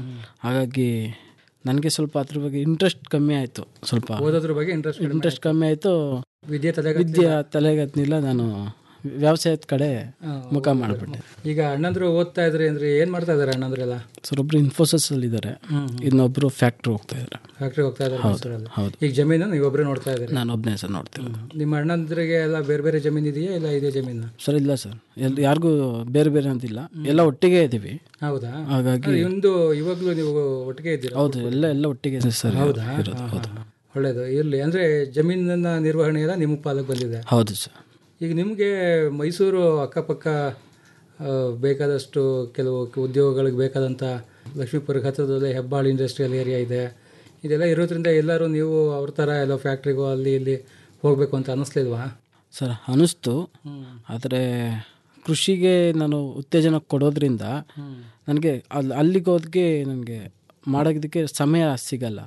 S10: ಹಾಗಾಗಿ ನನಗೆ ಸ್ವಲ್ಪ ಅದ್ರ ಬಗ್ಗೆ ಇಂಟ್ರೆಸ್ಟ್ ಕಮ್ಮಿ ಆಯಿತು ಸ್ವಲ್ಪ
S9: ಓದೋದ್ರ ಬಗ್ಗೆ ಇಂಟ್ರೆಸ್ಟ್
S10: ಇಂಟ್ರೆಸ್ಟ್ ಕಮ್ಮಿ ಆಯಿತು
S9: ವಿದ್ಯೆ ತಲೆಗೆ
S10: ವಿದ್ಯೆ ತಲೆಗತ್ನಿಲ್ಲ ನಾನು ವ್ಯವಸಾಯದ ಕಡೆ ಮುಖ ಮಾಡಿಬಿಟ್ಟೆ
S9: ಈಗ ಅಣ್ಣಂದ್ರು ಓದ್ತಾ ಇದ್ರಿ ಅಂದ್ರೆ ಏನ್ ಮಾಡ್ತಾ ಇದಾರೆ ಅಣ್ಣಂದ್ರೆಲ್ಲ
S10: ಸರ್ ಒಬ್ರು ಇನ್ಫೋಸಿಸ್ ಅಲ್ಲಿ ಇದ್ದಾರೆ ಇನ್ನೊಬ್ರು ಫ್ಯಾಕ್ಟ್ರಿ ಹೋಗ್ತಾ ಇದ್ದಾರೆ
S9: ಫ್ಯಾಕ್ಟ್ರಿ ಹೋಗ್ತಾ ಇದಾರೆ
S10: ಹೌದು
S9: ಮೈಸೂರಲ್ಲಿ.
S10: ಹೌದು
S9: ಈಗ ಜಮೀನು ನೀವೊಬ್ರೇ ನೋಡ್ತಾ ಇದ್ದೀರಿ
S10: ನಾನು ಒಬ್ಬನೇ ಸರ್ ನೋಡ್ತೀನಿ
S9: ನಿಮ್ಮ ಅಣ್ಣಂದ್ರಿಗೆ ಎಲ್ಲ ಬೇರೆ ಬೇರೆ ಜಮೀನು ಇದೆಯಾ ಇಲ್ಲ ಇದೇ ಜಮೀನು
S10: ಸರ್ ಇಲ್ಲ ಸರ್ ಎಲ್ ಯಾರಿಗೂ ಬೇರೆ ಬೇರೆ ಅಂತಿಲ್ಲ ಎಲ್ಲ ಒಟ್ಟಿಗೆ ಇದ್ದೀವಿ
S9: ಹೌದಾ
S10: ಹಾಗಾಗಿ
S9: ಒಂದು ಇವಾಗ್ಲೂ ನೀವು ಒಟ್ಟಿಗೆ ಇದ್ದೀರಾ
S10: ಹೌದು ಎಲ್ಲ ಎಲ್ಲ ಒಟ್ಟಿಗೆ ಇದೆ ಸರ್
S9: ಹೌದಾ
S10: ಇರೋದು ಹೌದು
S9: ಒಳ್ಳೇದು ಇರ್ಲಿ ಅಂದ್ರೆ ಜಮೀನಿನ ನಿರ್ವಹಣೆ ಎಲ್ಲ ನಿಮ್ಮ ಪಾಲಕ್ಕೆ ಬಂದಿದೆ
S10: ಹೌದು ಸರ್
S9: ಈಗ ನಿಮಗೆ ಮೈಸೂರು ಅಕ್ಕಪಕ್ಕ ಆ, ಬೇಕಾದಷ್ಟು ಕೆಲವು ಉದ್ಯೋಗಗಳಿಗೆ ಬೇಕಾದಂಥ ಲಕ್ಷ್ಮೀಪುರ ಹತ್ತಿರದಲ್ಲಿ ಹೆಬ್ಬಾಳು ಇಂಡಸ್ಟ್ರಿಯಲ್ ಏರಿಯಾ ಇದೆ ಇದೆಲ್ಲ ಇರೋದ್ರಿಂದ ಎಲ್ಲರೂ ನೀವು ಅವ್ರ ಥರ ಎಲ್ಲ ಫ್ಯಾಕ್ಟ್ರಿಗೋ ಅಲ್ಲಿ ಇಲ್ಲಿ ಹೋಗಬೇಕು ಅಂತ ಅನ್ನಿಸ್ಲಿಲ್ವಾ
S10: ಸರ್ ಅನಿಸ್ತು ಆದರೆ ಕೃಷಿಗೆ ನಾನು ಉತ್ತೇಜನ ಕೊಡೋದ್ರಿಂದ ನನಗೆ ಅಲ್ಲಿ ಅಲ್ಲಿಗೆ ಹೋದ್ಗೆ ನನಗೆ ಮಾಡೋದಕ್ಕೆ ಸಮಯ ಸಿಗಲ್ಲ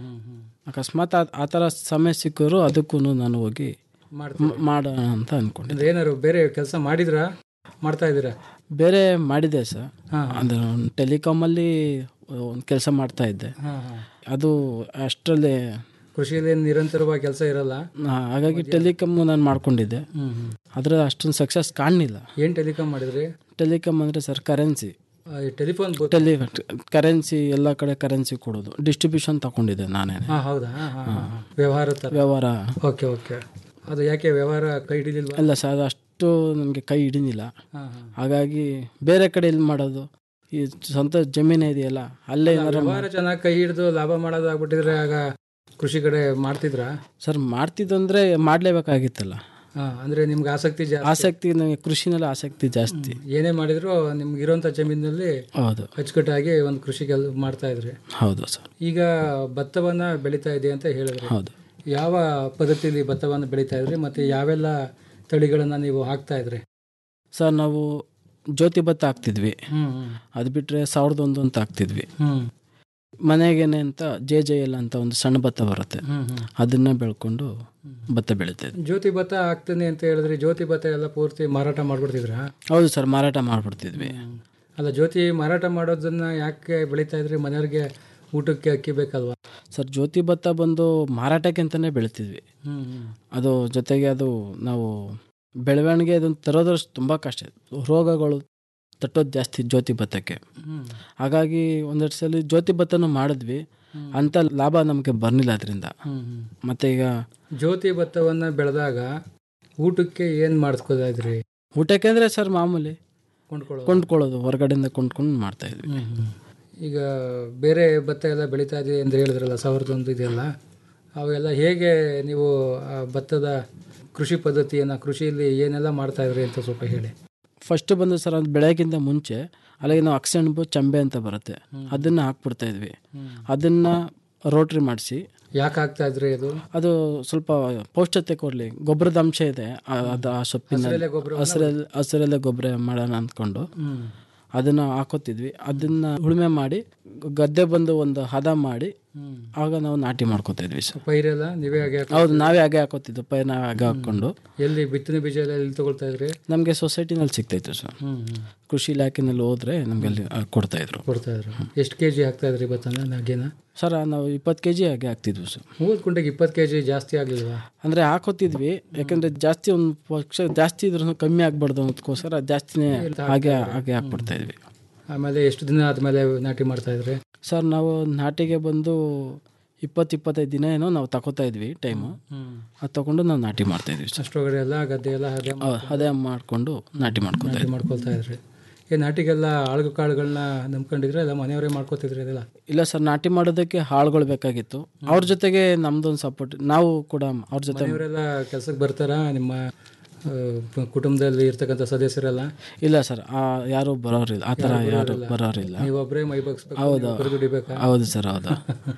S10: ಅಕಸ್ಮಾತ್ ಆ- ಆ ಥರ ಸಮಯ ಸಿಕ್ಕಿದ್ರು ಅದಕ್ಕೂ ನಾನು ಹೋಗಿ ಮ್- ಮಾಡೋಣ ಅಂತ ಅಂದ್ಕೊಂಡೆ
S9: ಅಂದ್ರೆ ಏನಾದ್ರು ಬೇರೆ ಕೆಲಸ ಮಾಡಿದ್ರಾ ಮಾಡ್ತಾ ಇದ್ದೀರಾ
S10: ಬೇರೆ ಮಾಡಿದೆ ಸರ್
S9: ಹಾ.
S10: ಅಂದರೆ ಟೆಲಿಕಾಮಲ್ಲಿ ಒಂದು ಕೆಲಸ ಮಾಡ್ತಾ ಇದ್ದೆ
S9: ಹಾಂ ಹಾಂ
S10: ಅದು ಅಷ್ಟರಲ್ಲೇ
S9: ಕೃಷಿಯಲ್ಲಿ ಏನ್ ನಿರಂತರವಾಗಿ ಕೆಲಸ ಇರಲ್ಲ
S10: ಆ, ಹಾಗಾಗಿ ಟೆಲಿಕಾಮ್ ನಾನು ಮಾಡ್ಕೊಂಡಿದ್ದೆ ಆದರೆ ಅಷ್ಟೊಂದು ಸಕ್ಸಸ್ ಕಾಣಲಿಲ್ಲ
S9: ಏನು ಟೆಲಿಕಾಮ್ ಮಾಡಿದ್ರಿ
S10: ಟೆಲಿಕಾಮ್ ಅಂದರೆ sir currency
S9: telephone
S10: tele currency ಎಲ್ಲ ಕಡೆ ಕರೆನ್ಸಿ ಕೊಡೋದು ಡಿಸ್ಟ್ರಿಬ್ಯೂಷನ್ ತಗೊಂಡಿದ್ದೆ ನಾನೇ
S9: ಹಾಂ ಹೌದಾ ಹಾಂ ಹಾಂ ವ್ಯವಹಾರ ಥರ
S10: ವ್ಯವಹಾರ
S9: ಓಕೆ ಓಕೆ ಅದು ಯಾಕೆ ವ್ಯವಹಾರ ಕೈ ಹಿಡಿಲಿಲ್ವಾ
S10: ಅಲ್ಲ ಸರ್ ಅದು ಅಷ್ಟು ನಮಗೆ ಕೈ ಹಿಡಿನಿಲ್ಲ
S9: ಹಾಂ ಹಾಂ
S10: ಹಾಗಾಗಿ ಬೇರೆ ಕಡೆ ಎಲ್ಲಿ ಮಾಡೋದು ಈ ಸ್ವಂತ ಜಮೀನೇ ಇದೆಯಲ್ಲ ಅಲ್ಲೇ ಏನಾರು
S9: ವ್ಯವಹಾರ ಚೆನ್ನಾಗಿ ಕೈ ಹಿಡಿದು ಲಾಭ ಮಾಡೋದಾಗ್ಬಿಟ್ಟಿದ್ರೆ ಆಗ ಕೃಷಿ ಕಡೆ ಮಾಡ್ತಿದ್ರಾ
S10: ಸರ್ ಮಾಡ್ತಿದ್ದಂದ್ರೆ ಮಾಡಲೇಬೇಕಾಗಿತ್ತಲ್ಲ
S9: ಹಾಂ ಅಂದರೆ ನಿಮ್ಗೆ ಆಸಕ್ತಿ ಜಾಸ್ತಿ
S10: ಆಸಕ್ತಿ ನನಗೆ ಕೃಷಿನಲ್ಲಿ ಆಸಕ್ತಿ ಜಾಸ್ತಿ
S9: ಏನೇ ಮಾಡಿದ್ರು ನಿಮ್ಗೆ ಇರೋಂಥ ಜಮೀನಿನಲ್ಲಿ
S10: ಹೌದು
S9: ಅಚ್ಚುಕಟ್ಟಾಗಿ ಒಂದು ಕೃಷಿ ಕೆಲ್ ಮಾಡ್ತಾ ಇದ್ರಿ
S10: ಹೌದು ಸರ್
S9: ಈಗ ಭತ್ತವನ್ನ ಬೆಳೀತಾ ಇದೆ ಅಂತ ಹೇಳಿದ್ರಿ
S10: ಹೌದು
S9: ಯಾವ ಪದ್ಧತಿಯಲ್ಲಿ ಭತ್ತವನ್ನು ಬೆಳೀತಾ ಇದ್ರಿ ಮತ್ತೆ ಯಾವೆಲ್ಲ ತಳಿಗಳನ್ನ ನೀವು ಹಾಕ್ತಾ ಇದ್ರಿ
S10: ಸರ್ ನಾವು ಜ್ಯೋತಿ ಭತ್ತ ಹಾಕ್ತಿದ್ವಿ
S9: ಹ್ಮ್
S10: ಅದು ಬಿಟ್ಟರೆ ಸಾವಿರದ ಒಂದು ಅಂತ ಹಾಕ್ತಿದ್ವಿ
S9: ಹ್ಮ್
S10: ಮನೆಗೇನೆ ಅಂತ ಜೆ ಜೆ ಎಲ್ ಅಂತ ಒಂದು ಸಣ್ಣ ಭತ್ತ ಬರುತ್ತೆ
S9: ಹ್ಮ್ ಹ್ಮ್
S10: ಅದನ್ನ ಬೆಳ್ಕೊಂಡು ಭತ್ತ ಬೆಳೀತಾ ಇದ್ವಿ
S9: ಜ್ಯೋತಿ ಭತ್ತ ಹಾಕ್ತೀನಿ ಅಂತ ಹೇಳಿದ್ರಿ ಜ್ಯೋತಿ ಭತ್ತ ಎಲ್ಲ ಪೂರ್ತಿ ಮಾರಾಟ ಮಾಡ್ಬಿಡ್ತಿದ್ರಾ
S10: ಹೌದು ಸರ್ ಮಾರಾಟ ಮಾಡ್ಬಿಡ್ತಿದ್ವಿ
S9: ಅಲ್ಲ ಜ್ಯೋತಿ ಮಾರಾಟ ಮಾಡೋದನ್ನ ಯಾಕೆ ಬೆಳೀತಾ ಇದ್ರಿ ಮನೆಯವ್ರಿಗೆ ಊಟಕ್ಕೆ ಅಕ್ಕಿ ಬೇಕಲ್ವಾ
S10: ಸರ್ ಜ್ಯೋತಿ ಭತ್ತ ಬಂದು ಮಾರಾಟಕ್ಕೆ ಅಂತಲೇ ಬೆಳಿತಿದ್ವಿ
S9: ಹ್ಮ್
S10: ಅದು ಜೊತೆಗೆ ಅದು ನಾವು ಬೆಳವಣಿಗೆ ಅದನ್ನು ತರೋದ್ರಷ್ಟು ತುಂಬ ಕಷ್ಟ ರೋಗಗಳು ತಟ್ಟೋದು ಜಾಸ್ತಿ ಜ್ಯೋತಿ ಭತ್ತಕ್ಕೆ
S9: ಹ್ಮ್
S10: ಹಾಗಾಗಿ ಒಂದೆರಡು ಸಲ ಜ್ಯೋತಿ ಭತ್ತನೂ ಮಾಡಿದ್ವಿ ಅಂತ ಲಾಭ ನಮಗೆ ಬರ್ನಿಲ್ಲ ಅದರಿಂದ
S9: ಹ್ಮ್ ಹ್ಮ್
S10: ಮತ್ತೆ ಈಗ
S9: ಜ್ಯೋತಿ ಭತ್ತವನ್ನ ಬೆಳೆದಾಗ ಊಟಕ್ಕೆ ಏನ್ ಮಾಡಿಸ್ಕೋತಾ ಇದ್ರಿ
S10: ಊಟಕ್ಕೆ ಅಂದರೆ ಸರ್ ಮಾಮೂಲಿ
S9: ಕೊಂಡ್ಕೊಳ್ಳೋ
S10: ಕೊಂಡ್ಕೊಳ್ಳೋದು ಹೊರಗಡೆಯಿಂದ ಕೊಂಡ್ಕೊಂಡು ಮಾಡ್ತಾ ಇದ್ವಿ
S9: ಈಗ ಬೇರೆ ಭತ್ತ ಎಲ್ಲ ಬೆಳೀತಾ ಇದೆ ಅಂತ ಹೇಳಿದ್ರಲ್ಲ ಸಾವಿರದ ಒಂದು ಇದೆಲ್ಲ ಅವೆಲ್ಲ ಹೇಗೆ ನೀವು ಆ ಭತ್ತದ ಕೃಷಿ ಪದ್ಧತಿಯನ್ನು ಕೃಷಿಯಲ್ಲಿ ಏನೆಲ್ಲ ಮಾಡ್ತಾ ಇದ್ರಿ ಅಂತ ಸ್ವಲ್ಪ ಹೇಳಿ
S10: ಫಸ್ಟ್ ಬಂದು ಸರ್ ಅದು ಬೆಳೆಯೋಕ್ಕಿಂತ ಮುಂಚೆ ಅಲ್ಲಿಗೆ ನಾವು ಅಕ್ಸೆಣ್ಬು ಚಂಬೆ ಅಂತ ಬರುತ್ತೆ ಅದನ್ನು ಹಾಕ್ಬಿಡ್ತಾ ಇದ್ವಿ ಅದನ್ನು ರೋಟ್ರಿ ಮಾಡಿಸಿ
S9: ಯಾಕೆ ಹಾಕ್ತಾ ಇದ್ರಿ ಅದು
S10: ಅದು ಸ್ವಲ್ಪ ಪೌಷ್ಠತೆ ಕೊಡಲಿ ಗೊಬ್ಬರದ ಅಂಶ ಇದೆ ಆ- ಅದು ಆ ಸೊಪ್ಪಿನ
S9: ಹಸಿರೆಲೆ ಗೊಬ್ರವನ್ನ-
S10: ಹಸಿರೆಲೆ ಹಸಿರೆಲೆ ಗೊಬ್ಬರ ಮಾಡೋಣ ಅಂದ್ಕೊಂಡು ಅದನ್ನ ಹಾಕೋತಿದ್ವಿ ಅದನ್ನ ಉಳುಮೆ ಮಾಡಿ ಗದ್ದೆ ಬಂದು ಒಂದು ಹದ ಮಾಡಿ ಆಗ ನಾವು ನಾಟಿ ಮಾಡ್ಕೋತಾ ಇದ್ವಿ ಸರ್
S9: ಪೈರೆಲ್ಲ ನೀವೇ ಹಾಗೆ ಹಾಕ್-
S10: ಹೌದು ನಾವೇ ಹಾಗೆ ಹಾಕೋತಿದ್ವಿ ಪೈರ್ ನಾವೇ ಹಾಗೆ ಹಾಕೊಂಡು
S9: ಎಲ್ಲಿ ಬಿತ್ತನೆ ಬೀಜ ಎಲ್ಲ ಎಲ್ಲಿ ತಗೊಳ್ತಾ ಇದ್ರಿ
S10: ನಮಗೆ ಸೊಸೈಟಿನಲ್ಲಿ ಸಿಗ್ತಾಯಿತ್ತು ಸರ್ ಕೃಷಿ ಇಲಾಖೆನಲ್ಲಿ ಹೋದ್ರೆ ನಮಗೆ ಅಲ್ಲಿ ಆ, ಕೊಡ್ತಾ ಇದ್ರು
S9: ಕೊಡ್ತಾ ಇದ್ರು ಎಷ್ಟು ಕೆ ಜಿ ಹಾಕ್ತಾ ಇದ್ರಿ ಭತ್ತನ ನಾಗೇನ
S10: ಸರ್ ನಾವು ಇಪ್ಪತ್ತು ಕೆ ಜಿ ಹಾಗೆ ಹಾಕ್ತಿದ್ವಿ ಸರ್
S9: ಮೂವತ್ತು ಕುಂಟೆಗೆ ಇಪ್ಪತ್ತು ಕೆ ಜಿ ಜಾಸ್ತಿ ಆಗಲಿಲ್ವಾ
S10: ಅಂದರೆ ಹಾಕೋತಿದ್ವಿ ಯಾಕಂದರೆ ಜಾಸ್ತಿ ಒಂದು ಪಕ್ಷ ಜಾಸ್ತಿ ಇದ್ರೂ ಕಮ್ಮಿ ಆಗ್ಬಾರ್ದು ಅನ್ನೋದಕ್ಕೋಸ್ಕರ ಜಾಸ್ತಿನೇ ಹಾಗೆ ಹಾಗೆ ಹಾಕ್ಬಿಡ್ತಾ ಇದ್ವಿ
S9: ಆಮೇಲೆ ಎಷ್ಟು ದಿನ ಆದಮೇಲೆ ನಾಟಿ ಮಾಡ್ತಾ ಇದ್ರಿ
S10: ಸರ್ ನಾವು ನಾಟಿಗೆ ಬಂದು ಇಪ್ಪತ್ತು ಇಪ್ಪತ್ತೈದು ದಿನ ಏನೋ ನಾವು ತಗೋತಾ ಇದ್ವಿ ಟೈಮು ಅದು ತಗೊಂಡು ನಾವು ನಾಟಿ ಮಾಡ್ತಾ ಇದ್ವಿ ಸರ್
S9: ಅಷ್ಟೊಳಗಡೆ ಎಲ್ಲ ಗದ್ದೆ ಎಲ್ಲ ಅದೇ
S10: ಅ- ಅದೇ ಮಾಡಿಕೊಂಡು ನಾಟಿ ಮಾಡ್ಕೊತಾ
S9: ನಾಟಿ
S10: ಇದ್ವಿ
S9: ಮಾಡ್ಕೊಳ್ತಾ ಇದ್ರಿ ಈ ನಾಟಿಗೆಲ್ಲ ಆಳುಗ ಕಾಳುಗಳನ್ನ ನಂಬ್ಕೊಂಡಿದ್ರೆ ಎಲ್ಲ ಮನೆಯವರೇ ಮಾಡ್ಕೋತಿದ್ರಿ ಅದೆಲ್ಲ
S10: ಇಲ್ಲ ಸರ್ ನಾಟಿ ಮಾಡೋದಕ್ಕೆ ಹಾಳುಗಳು ಬೇಕಾಗಿತ್ತು ಅವ್ರ ಜೊತೆಗೆ ನಮ್ದೊಂದು ಸಪೋರ್ಟ್ ನಾವು ಕೂಡ ಅವ್ರ ಜೊತೆ
S9: ಮನೆಯವರೆಲ್ಲ ಕೆಲ್ಸಕ್ಕೆ ಬರ್ತಾರಾ ನಿಮ್ಮ ಆ, ಪ- ಕುಟುಂಬದಲ್ಲಿ ಇರ್ತಕ್ಕಂಥ ಸದಸ್ಯರೆಲ್ಲ
S10: ಇಲ್ಲ ಸರ್ ಆ ಯಾರು ಬರೋರಿಲ್ಲ ಆ ಥರ ಯಾರು ಬರೋರಿಲ್ಲ
S9: ನೀವೊಬ್ಬರೇ ಮೈ ಬಗ್ಸ್ಬೇಕು
S10: ಹೌದು
S9: ನೀವೊಬ್ರು ದುಡಿಬೇಕಾ
S10: ಹೌದು ಸರ್ ಹೌದು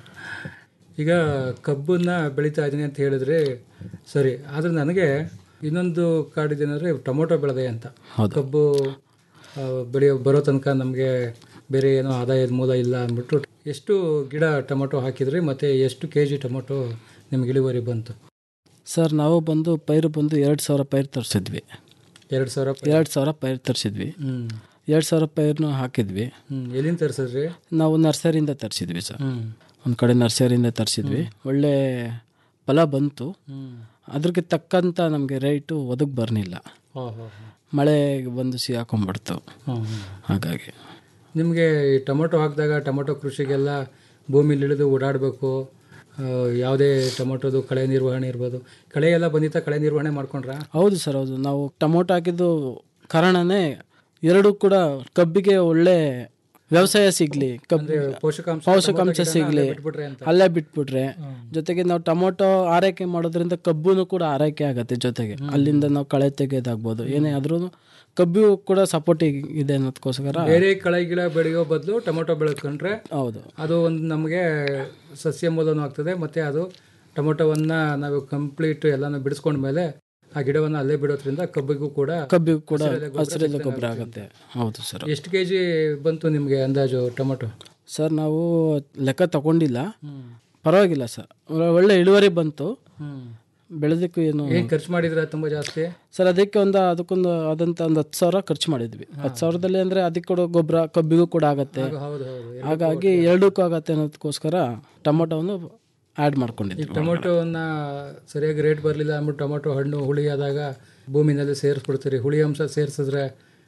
S9: ಈಗ ಕಬ್ಬನ್ನ ಬೆಳೀತಾ ಇದ್ದೀನಿ ಅಂತ ಹೇಳಿದ್ರೆ ಸರಿ ಆದ್ರೆ ನನಗೆ ಇನ್ನೊಂದು ಕಾಡಿದೇನಂದ್ರೆ ಟೊಮೊಟೊ ಬೆಳೆದೆ ಅಂತ
S10: ಹೌದು.
S9: ಕಬ್ಬು ಆ, ಬೆಳೆಯೋ ಬರೋ ತನಕ ನಮಗೆ ಬೇರೆ ಏನೋ ಆದಾಯದ ಮೂಲ ಇಲ್ಲ ಅಂದ್ಬಿಟ್ಟು ಎಷ್ಟು ಗಿಡ ಟೊಮೊಟೊ ಹಾಕಿದ್ರಿ ಮತ್ತೆ ಎಷ್ಟು ಕೆ ಜಿ ಟೊಮೊಟೊ ನಿಮ್ಗೆ ಇಳುವರಿ ಬಂತು
S10: ಸರ್ ನಾವು ಬಂದು ಪೈರು ಬಂದು ಎರಡು ಸಾವಿರ ಪೈರು ತರಿಸಿದ್ವಿ
S9: ಎರಡು ಸಾವಿರ
S10: ಎರಡು ಸಾವಿರ ಪೈರು ತರಿಸಿದ್ವಿ
S9: ಹ್ಮ್
S10: ಎರಡು ಸಾವಿರ ಪೈರ್ನು ಹಾಕಿದ್ವಿ
S9: ಹ್ಮ್ ಎಲ್ಲಿಂದ ತರಿಸಿದ್ರಿ
S10: ನಾವು ನರ್ಸರಿಯಿಂದ ತರಿಸಿದ್ವಿ ಸರ್
S9: ಹ್ಮ್
S10: ಒಂದು ಕಡೆ ನರ್ಸರಿಯಿಂದ ತರಿಸಿದ್ವಿ ಒಳ್ಳೆ ಫಲ ಬಂತು
S9: ಹ್ಮ್
S10: ಅದ್ರಿಗೆ ತಕ್ಕಂಥ ನಮಗೆ ರೇಟು ಒದಗಿ ಬರ್ನಿಲ್ಲ ಮಳೆ ಬಂದು ಸಿಗಾಕೊಂಡ್ಬಿಡ್ತು ಹಾಗಾಗಿ
S9: ನಿಮಗೆ ಈ ಟೊಮೊಟೊ ಹಾಕಿದಾಗ ಟೊಮೊಟೊ ಕೃಷಿಗೆಲ್ಲ ಭೂಮಿಲಿ ಇಳಿದು ಓಡಾಡಬೇಕು ಯಾವುದೇ ಟೊಮೊಟೊದು ಕಳೆ ನಿರ್ವಹಣೆ ಇರ್ಬೋದು ಕಳೆ ಎಲ್ಲ ಬಂದಿತ್ತ ಕಳೆ ನಿರ್ವಹಣೆ ಮಾಡ್ಕೊಂಡ್ರಾ
S10: ಹೌದು ಸರ್ ಹೌದು ನಾವು ಟೊಮೊಟೊ ಹಾಕಿದ್ದು ಕಾರಣನೇ ಎರಡು ಕೂಡ ಕಬ್ಬಿಗೆ ಒಳ್ಳೆ ವ್ಯವಸಾಯ ಸಿಗ್ಲಿ ಕಬ್ಬು
S9: ಪೋಷಕಾಂಶ
S10: ಪೋಷಕಾಂಶ
S9: ಟೊಮೊಟೊ ಗಿಡನ
S10: ಸಿಗ್ಲಿ
S9: ಅಲ್ಲೇ ಬಿಟ್ಬಿಟ್ರೆ ಅಂತ.
S10: ಅಲ್ಲೇ ಬಿಟ್ಬಿಟ್ರೆ ಜೊತೆಗೆ ನಾವು ಟೊಮೊಟೊ ಆರೈಕೆ ಮಾಡೋದ್ರಿಂದ ಕಬ್ಬುನು ಕೂಡ ಆರೈಕೆ ಆಗತ್ತೆ ಜೊತೆಗೆ ಅಲ್ಲಿಂದ ನಾವು ಕಳೆ ತೆಗೆಯೋದಾಗ್ಬೋದು ಏನೇ ಆದ್ರೂ ಕಬ್ಬು ಕೂಡ ಸಪೋರ್ಟ್ ಇದೆ ಅನ್ನೋದಕ್ಕೋಸ್ಕರ
S9: ಬೇರೆ ಕಳೆ ಗಿಡ ಬೆಳೆಯೋ ಬದಲು ಟೊಮೊಟೊ ಬೆಳೆದ್ಕೊಂಡ್ರೆ
S10: ಹೌದು
S9: ಅದು ಒಂದು ನಮಗೆ ಸಸ್ಯ ಮೂಲನೂ ಆಗ್ತದೆ ಮತ್ತೆ ಅದು ಟೊಮೊಟೊವನ್ನ ನಾವು ಕಂಪ್ಲೀಟ್ ಎಲ್ಲಾನು ಬಿಡಿಸ್ಕೊಂಡ್ಮೇಲೆ ಆ ಗಿಡವನ್ನ ಅಲ್ಲೇ ಬಿಡೋದ್ರಿಂದ ಕಬ್ಬಿಗೂ ಕೂಡ
S10: ಕಬ್ಬಿಗೂ ಕೂಡ
S9: ಹಸಿರೆಲೆ ಗೊಬ್ಬರ
S10: ಹಸಿರೆಲೆ
S9: ಸಿಕ್ದಂಗೆ
S10: ಗೊಬ್ಬರ
S9: ಆಗುತ್ತೆ.
S10: ಆಗುತ್ತೆ ಹೌದು ಸರ್
S9: ಎಷ್ಟು ಕೆ ಜಿ ಬಂತು ನಿಮಗೆ ಅಂದಾಜು ಟೊಮೊಟೊ
S10: ಸರ್ ನಾವು ಲೆಕ್ಕ ತಗೊಂಡಿಲ್ಲ ಪರವಾಗಿಲ್ಲ ಸರ್ ಒಳ್ಳೆ ಇಳುವರಿ ಬಂತು ಬೆಳೆದಕ್ಕೂ ಏನು
S9: ಏನ್ ಖರ್ಚು ಮಾಡಿದ್ರೆ ತುಂಬಾ ಜಾಸ್ತಿ
S10: ಸರ್ ಅದಕ್ಕೆ ಒಂದು ಅದಕ್ಕೊಂದು ಆದಂತ ಒಂದು ಹತ್ತು ಸಾವಿರ ಖರ್ಚು ಮಾಡಿದ್ವಿ ಹತ್ತು ಸಾವಿರದಲ್ಲಿ ಅಂದ್ರೆ ಅದಕ್ಕೆ ಕೊಡೋ ಗೊಬ್ಬರ ಕಬ್ಬಿಗೂ ಕೂಡ ಆಗತ್ತೆ
S9: ಹೌದು ಹೌದು
S10: ಹಾಗಾಗಿ ಎರಡಕ್ಕೂ ಆಗತ್ತೆ ಅನ್ನೋದಕ್ಕೋಸ್ಕರ ಟೊಮೊಟೊವನ್ನು ಆ್ಯಡ್ ಮಾಡ್ಕೊಂಡಿದ್ವಿ
S9: ಟೊಮೊಟೊವನ್ನ ಸರಿಯಾಗಿ ರೇಟ್ ಬರಲಿಲ್ಲ ಅಂದ್ಬಿಟ್ಟು ಟೊಮೊಟೊ ಹಣ್ಣು ಹುಳಿ ಆದಾಗ ಭೂಮಿನಲ್ಲಿ ಸೇರಿಸ್ಬಿಡ್ತೀರಿ ಹುಳಿ ಅಂಶ ಸೇರಿಸಿದ್ರೆ